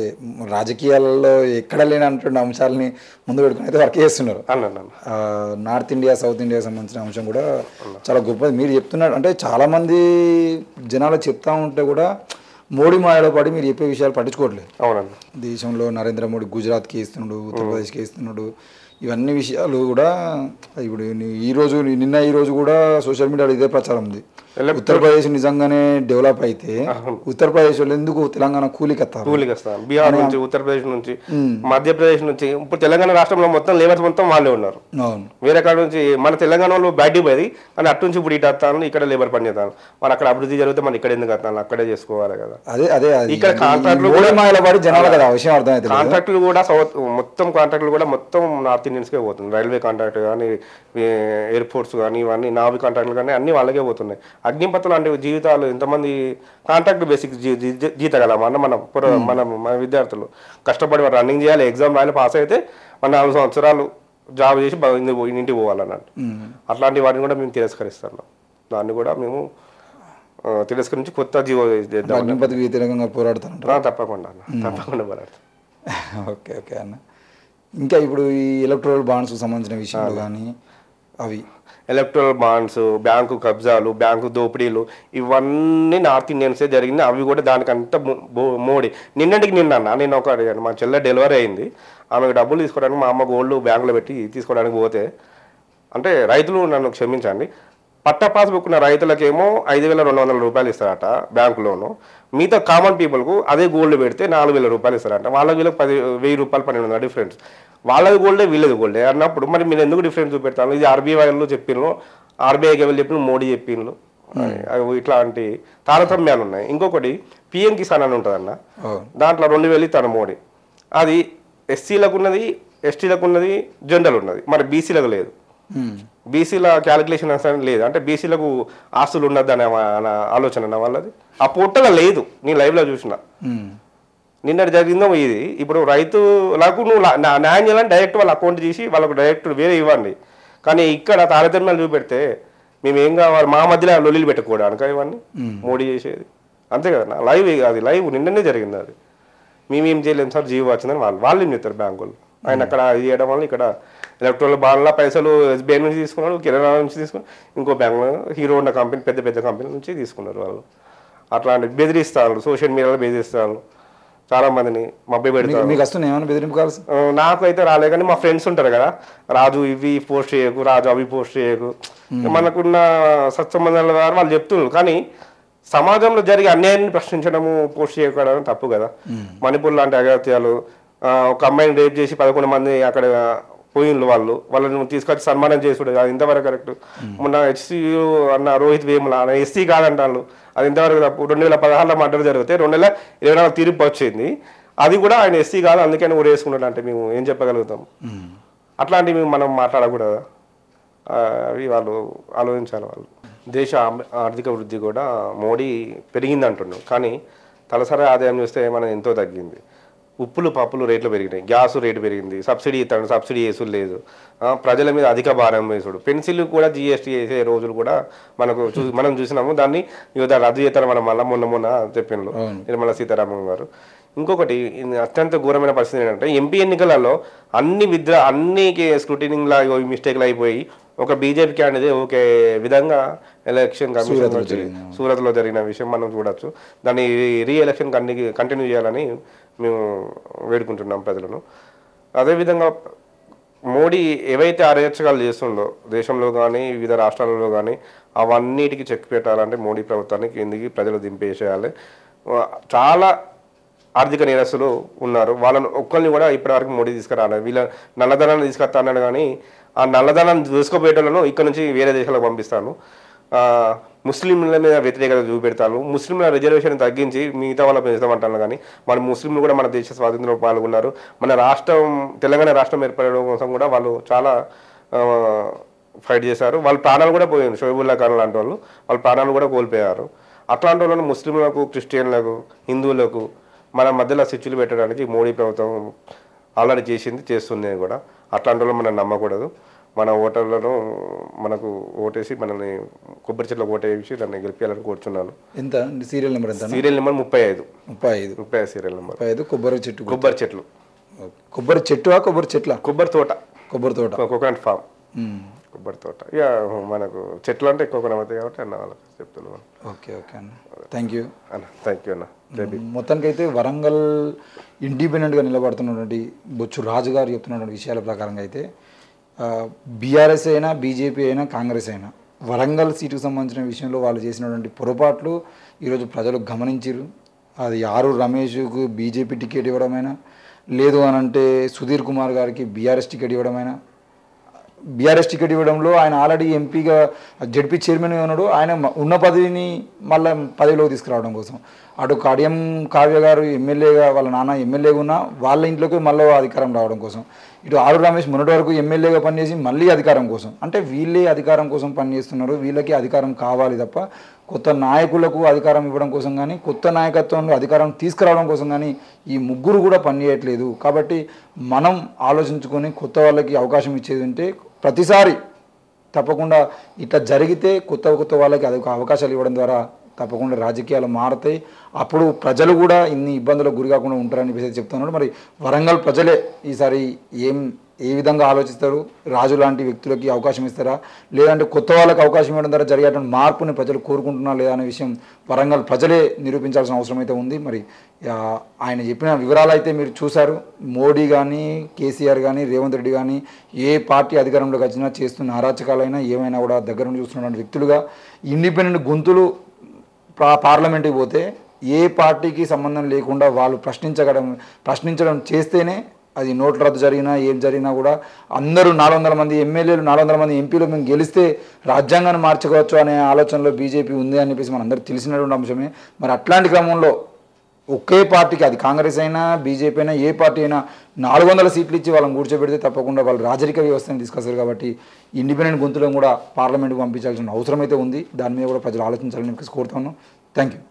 రాజకీయాలలో ఎక్కడ లేనటువంటి అంశాలని ముందు పెట్టుకుని అయితే వర్క్ చేస్తున్నారు అన్నాను అన్న ఆ, నార్త్ ఇండియా సౌత్ ఇండియా సంబంధించిన అంశం కూడా చాలా గొప్పది మీరు చెప్తున్నారు అంటే చాలామంది జనాలు చెప్తా ఉంటే కూడా మోడీ మాయలో పడి మీరు చెప్పే విషయాలు పట్టించుకోవట్లేదు అవునన్న దేశంలో నరేంద్ర మోడీ గుజరాత్కి ఇస్తున్నాడు ఉత్తరప్రదేశ్కి ఇస్తున్నాడు ఇవన్నీ విషయాలు కూడా ఇప్పుడు నీ- ఈ రోజు నిన్న ఈ రోజు కూడా సోషల్ మీడియాలో ఇదే ప్రచారం ఉంది ఉత్తరప్రదేశ్ నిజంగానే డెవలప్ అయితే ఉత్తరప్రదేశ్ వాళ్ళు ఎందుకు తెలంగాణ కూలికెత్తారు కూలికి వస్తాను బీహార్ నుంచి ఉత్తరప్రదేశ్ నుంచి మధ్యప్రదేశ్ నుంచి ఇప్పుడు తెలంగాణ రాష్ట్రంలో మొత్తం లేబర్స్ మొత్తం వాళ్ళే ఉన్నారు అవును వేరే కాడ నుంచి మన తెలంగాణ వాళ్ళు బయటికి పోయి కానీ అటు నుంచి ఇప్పుడు ఇటు వస్తాను ఇక్కడ లేబర్ పని చేస్తాను మరి అక్కడ అభివృద్ధి జరిగితే మనం ఇక్కడ ఎందుకు వస్తాను అక్కడే చేసుకోవాలి కదా అదే అదే అది ఇక్కడ కాంట్రాక్టులు ఈ మోడీ మాయలో పడి జనాలు కదా ఆ విషయం అర్థమవుతుంది కాంట్రాక్టులు కూడా సౌత్ మొత్తం కాంట్రాక్టులు కూడా మొత్తం నార్త్ ఇండియన్స్కే పోతుంది రైల్వే కాంట్రాక్ట్ కానీ ఎయిర్పోర్ట్స్ కానీ ఇవన్నీ నావి కాంట్రాక్టులు కానీ అన్ని వాళ్ళకే పోతున్నాయి అగ్నిపత్తులు అంటే జీవితాలు ఎంతమంది కాంట్రాక్ట్ బేసిక్ జీతగలం అన్న మన పుర మన మన విద్యార్థులు కష్టపడి రన్నింగ్ చేయాలి ఎగ్జామ్ రాయాలి పాస్ అయితే మన నాలుగు సంవత్సరాలు జాబ్ చేసి బ- ఇంటికి పో- ఇంటికి పోవాలన్నట్టు అట్లాంటి వాటిని కూడా మేము తిరస్కరిస్తున్నాం దాన్ని కూడా మేము ఆ, తిరస్కరించి కొత్త జీవో చేద్దాం అగ్నిపతికి వ్యతిరేకంగా పోరాడుతారంట ఆ, తప్పకుండా అన్న తప్పకుండా పోరాడతాం ఓకే ఓకే అన్న ఇంకా ఇప్పుడు ఈ ఎలక్ట్రల్ బాండ్స్ సంబంధించిన విషయాలు కానీ అవి ఎలక్ట్రల్ బాండ్స్ బ్యాంకు కబ్జాలు బ్యాంకు దోపిడీలు ఇవన్నీ నార్త్ ఇండియన్సే జరిగింది అవి కూడా దానికంతా మో- బో- మోడీ నిన్నటికి నిన్న అన్న నేను ఒక అడిగాను మా చెల్లె డెలివరీ అయింది ఆమెకు డబ్బులు తీసుకోవడానికి మా అమ్మ గోల్డ్ బ్యాంకులో పెట్టి తీసుకోవడానికి పోతే అంటే రైతులు నన్ను క్షమించండి పట్ట పాస్బుక్ ఉన్న రైతులకేమో ఐదు వేల రెండు వందల రూపాయలు ఇస్తారట బ్యాంకు లోను మిగతా కామన్ పీపుల్కు అదే గోల్డ్ పెడితే నాలుగు వేల రూపాయలు ఇస్తారట వాళ్ళకి వీళ్ళకి పది వెయ్యి రూపాయలు పన్నెండు వందల డిఫరెన్స్ వాళ్ళది గోల్డే వీళ్ళది గోల్డే అన్నప్పుడు మరి మీరు ఎందుకు డిఫరెన్స్ చూపెడతాను ఇది ఆర్బీఐ వాళ్ళు చెప్పిండ్రు ఆర్బీఐకి ఎవరు చెప్పిన మోడీ చెప్పిండ్రు అవి ఇట్లాంటి తారతమ్యాలు ఉన్నాయి ఇంకొకటి పిఎం కిసాన్ అని ఉంటుందన్న అవును దాంట్లో రెండు వేలు ఇస్తాను మోడీ అది ఎస్సీలకు ఉన్నది ఎస్టీలకు ఉన్నది జనరల్ ఉన్నది మరి బీసీలకు లేదు ఉమ్. బీసీల క్యాలిక్యులేషన్ అసలు లేదు అంటే బీసీలకు ఆస్తులు ఉన్నదనే అనే ఆలోచన నా వాళ్ళది ఆ పుట్టలో లేదు నేను లైవ్లో చూసిన ఉమ్. నిన్నటి జరిగిందో ఇది ఇప్పుడు రైతులకు నువ్వు లా- నా- న్యాయం చేయాలని డైరెక్ట్ వాళ్ళ అకౌంట్ తీసి వాళ్ళకు డైరెక్ట్ వేరే ఇవ్వండి కానీ ఇక్కడ తారతమ్యాలు చూపెడితే మేము ఏం కావాలి మా మధ్యలో లొల్లిలు పెట్టుకోవడానికి ఇవన్నీ మోడీ చేసేది అంతే కదా లైవ్ అది లైవ్ నిన్ననే జరిగింది అది మేమేం చేయలేము సార్ జీవో వచ్చిందని వాళ్ళు వాళ్ళు ఏం చేస్తారు బ్యాంకులు ఆయన అక్కడ ఇది చేయడం వల్ల ఇక్కడ ఎలక్ట్రల్ బాండ్ల పైసలు ఎస్బీఐ నుంచి తీసుకున్నారు కిరాణా నుంచి తీసుకున్నారు ఇంకో బ్యాంక్ హీరో ఉన్న కంపెనీ పెద్ద పెద్ద కంపెనీ నుంచి తీసుకున్నారు వాళ్ళు అట్లాంటి బెదిరిస్తారు సోషల్ మీడియాలో బెదిరిస్తారు చాలా మందిని మభ్య పెడతారు మీకు- మీకు వస్తున్నాయి ఏమైనా బెదిరింపు కాల్స్ ఆ, నాకు అయితే రాలే కానీ మా ఫ్రెండ్స్ ఉంటారు కదా రాజు ఇవి పోస్ట్ చేయకు రాజు అవి పోస్ట్ చేయకు మనకున్న సత్సంబంధాల ద్వారా వాళ్ళు చెప్తున్నారు కానీ సమాజంలో జరిగే అన్యాయాన్ని ప్రశ్నించడము పోస్ట్ చేయకపోవడం తప్పు కదా మణిపూర్ లాంటి అగత్యాలు ఆ, ఒక అమ్మాయిని రేప్ చేసి పదకొండు మంది అక్కడ పోయిన్లు వాళ్ళు వాళ్ళని తీసుకొచ్చి సన్మానం చేసుడు అది ఇంతవరకు కరెక్ట్ మొన్న హెచ్సి అన్న రోహిత్ వేముల ఆయన ఎస్సీ కాదంటాను అది ఇంతవరకు తప్పు రెండు వేల పదహారులో మర్డర్ జరిగితే రెండు వేల ఇరవై నాలుగు తీర్పు వచ్చింది అది కూడా ఆయన ఎస్సీ కాదు అందుకని ఊరేసుకున్నాడు అంటే మేము ఏం చెప్పగలుగుతాం అట్లాంటివి మేము మనం మాట్లాడకూడదా ఆ, అవి వాళ్ళు ఆలోచించాలి వాళ్ళు దేశ ఆమ్- ఆర్థిక వృద్ధి కూడా మోడీ పెరిగింది అంటున్నాం కానీ తలసరి ఆదాయం చూస్తే మనం ఎంతో తగ్గింది ఉప్పులు పప్పులు రేట్లు పెరిగినాయి గ్యాస్ రేటు పెరిగింది సబ్సిడీ ఇస్తాడు సబ్సిడీ వేసుడు లేదు ఆ, ప్రజల మీద అధిక భారం వేసుడు పెన్సిల్ కూడా జిఎస్టీ వేసే రోజులు కూడా మనకు చూ మనం చూసినాము దాన్ని యువత రద్దు చేస్తారు మనం మళ్ళీ మొన్న మొన్న చెప్పిండ్రు నిర్మలా సీతారామన్ గారు ఇంకొకటి ఇది అత్యంత ఘోరమైన పరిస్థితి ఏంటంటే ఎంపీ ఎన్నికలలో అన్ని విద్య అన్ని స్క్రూటినింగ్ లా మిస్టేక్లు అయిపోయి ఒక బీజేపీ క్యాండిడేట్ ఒకే విధంగా ఎలక్షన్ కమిషన్ వచ్చి సూరత్లో జరిగిన విషయం మనం చూడొచ్చు దాన్ని రీ ఎలక్షన్ కంటిన్యూ చేయాలని మేము వేడుకుంటున్నాం ప్రజలను అదేవిధంగా మోడీ ఏవైతే అరాచకాలు చేస్తుందో దేశంలో కానీ వివిధ రాష్ట్రాలలో కానీ అవన్నిటికీ చెక్ పెట్టాలంటే మోడీ ప్రభుత్వాన్ని కిందికి ప్రజలు దింపేసేయాలి ఆ, చాలా ఆర్థిక నేరస్తులు ఉన్నారు వాళ్ళని ఒక్కరిని కూడా ఇప్పటివరకు మోడీ తీసుకురాలేదు వీళ్ళ నల్లధనాన్ని తీసుకొస్తా అన్నాడు కానీ ఆ నల్లధనాన్ని దూసుకోపోయేటోళ్ళను ఇక్కడ నుంచి వేరే దేశాలకు పంపిస్తాను ఆ, ముస్లింల మీద వ్యతిరేకత చూపెడతాను ముస్లింల రిజర్వేషన్ తగ్గించి మిగతా వాళ్ళ పెంచుతామంటాను కానీ మన ముస్లింలు కూడా మన దేశ స్వాతంత్రంలో పాల్గొన్నారు మన రాష్ట్రం తెలంగాణ రాష్ట్రం ఏర్పడడం కోసం కూడా వాళ్ళు చాలా ఆ, ఫైట్ చేశారు వాళ్ళ ప్రాణాలు కూడా పోయారు షోయబుల్లా ఖాన్ లాంటి వాళ్ళు వాళ్ళ ప్రాణాలు కూడా కోల్పోయారు అట్లాంటి వాళ్ళని ముస్లింలకు క్రిస్టియన్లకు హిందువులకు మన మధ్యలో స్విచ్లు పెట్టడానికి మోడీ ప్రభుత్వం ఆల్రెడీ చేసింది చేస్తుంది కూడా అట్లాంటి వాళ్ళు మనం నమ్మకూడదు మన ఓటర్లను మనకు ఓటేసి మనల్ని కొబ్బరి చెట్లకు ఓటేసి నన్ను గెలిపించాలని కోరుచున్నాను ఎంత సీరియల్ నెంబర్ ఎంత సీరియల్ నెంబర్ ముప్పై ఐదు ముప్పై ఐదు ముప్పై ఐదు సీరియల్ నెంబర్ ముప్పై ఐదు కొబ్బరి చెట్టు కొబ్బరి చెట్లు ఓకే. కొబ్బరి చెట్టువా కొబ్బరి చెట్ల కొబ్బరి తోట కొబ్బరి తోట కోకోనట్ ఫామ్ మ్మ్. కొబ్బరి తోట ఇక మనకు చెట్లు అంటే ఎక్కువ కొనమవుతాయి కాబట్టి అన్న వాళ్ళకి చెప్తున్నాను ఓకే ఓకే అన్న థ్యాంక్ యూ అన్న థ్యాంక్ యూ అన్న జై భీమ్. మొత్తానికైతే వరంగల్ ఇండిపెండెంట్గా నిలబడుతున్నటువంటి బొచ్చు రాజు గారు చెప్తున్నటువంటి విషయాల ప్రకారంగా అయితే బీఆర్ఎస్ అయినా బీజేపీ అయినా కాంగ్రెస్ అయినా వరంగల్ సీటుకు సంబంధించిన విషయంలో వాళ్ళు చేసినటువంటి పొరపాట్లు ఈరోజు ప్రజలు గమనించారు అది ఆరు రమేష్కు బీజేపీ టికెట్ ఇవ్వడమైనా లేదు అని అంటే సుధీర్ కుమార్ గారికి బీఆర్ఎస్ టికెట్ ఇవ్వడమైనా బీఆర్ఎస్ టికెట్ ఇవ్వడంలో ఆయన ఆల్రెడీ ఎంపీగా జడ్పీ చైర్మన్గా ఉన్నాడు ఆయన మ- ఉన్న పదవిని మళ్ళీ పదవిలోకి తీసుకురావడం కోసం అటు కడియం కావ్య గారు ఎమ్మెల్యేగా వాళ్ళ నాన్న ఎమ్మెల్యేగా ఉన్నా వాళ్ళ ఇంట్లోకి మళ్ళీ అధికారం రావడం కోసం ఇటు ఆరు రమేష్ మొన్నటి వరకు ఎమ్మెల్యేగా పనిచేసి మళ్ళీ అధికారం కోసం అంటే వీళ్ళే అధికారం కోసం పనిచేస్తున్నారు వీళ్ళకి అధికారం కావాలి తప్ప కొత్త నాయకులకు అధికారం ఇవ్వడం కోసం కానీ కొత్త నాయకత్వంలో అధికారం తీసుకురావడం కోసం కానీ ఈ ముగ్గురు కూడా పనిచేయట్లేదు కాబట్టి మనం ఆలోచించుకొని కొత్త వాళ్ళకి అవకాశం ఇచ్చేది ఉంటే ప్రతిసారి తప్పకుండా ఇట్లా జరిగితే కొత్త కొత్త వాళ్ళకి అది ఒక అవకాశాలు ఇవ్వడం ద్వారా తప్పకుండా రాజకీయాలు మారుతాయి అప్పుడు ప్రజలు కూడా ఇన్ని ఇబ్బందులకు గురి కాకుండా ఉంటారని చెప్పేసి చెప్తున్నాడు మరి వరంగల్ ప్రజలే ఈసారి ఏం ఏ విధంగా ఆలోచిస్తారు రాజు లాంటి వ్యక్తులకి అవకాశం ఇస్తారా లేదంటే కొత్త వాళ్ళకి అవకాశం ఇవ్వడం ద్వారా జరిగేటువంటి మార్పుని ప్రజలు కోరుకుంటున్నారా లేదా అనే విషయం వరంగల్ ప్రజలే నిరూపించాల్సిన అవసరం అయితే ఉంది మరి ఆ, ఆయన చెప్పిన వివరాలు అయితే మీరు చూశారు మోడీ కానీ కేసీఆర్ కానీ రేవంత్ రెడ్డి కానీ ఏ పార్టీ అధికారంలోకి వచ్చినా చేస్తున్న అరాచకాలైనా ఏమైనా కూడా దగ్గర నుండి చూస్తున్నటువంటి వ్యక్తులుగా ఇండిపెండెంట్ గొంతులు పా పార్లమెంట్కి పోతే ఏ పార్టీకి సంబంధం లేకుండా వాళ్ళు ప్రశ్నించగడం ప్రశ్నించడం చేస్తేనే అది నోట్ల రద్దు జరిగినా ఏం జరిగినా కూడా అందరూ నాలుగు వందల మంది ఎమ్మెల్యేలు నాలుగు వందల మంది ఎంపీలు మేము గెలిస్తే రాజ్యాంగాన్ని మార్చుకోవచ్చు అనే ఆలోచనలో బీజేపీ ఉంది అని చెప్పేసి మనందరికీ తెలిసినటువంటి అంశమే మరి అట్లాంటి క్రమంలో ఒకే పార్టీకి అది కాంగ్రెస్ అయినా బీజేపీ అయినా ఏ పార్టీ అయినా నాలుగు వందల సీట్లు ఇచ్చి వాళ్ళని కూర్చోబెడితే తప్పకుండా వాళ్ళు రాజరిక వ్యవస్థను తీసుకొస్తారు కాబట్టి ఇండిపెండెంట్ గొంతులను కూడా పార్లమెంట్కి పంపించాల్సిన అవసరం అయితే ఉంది దాని మీద కూడా ప్రజలు ఆలోచించాలని చెప్పేసి కోరుతాను థ్యాంక్ యూ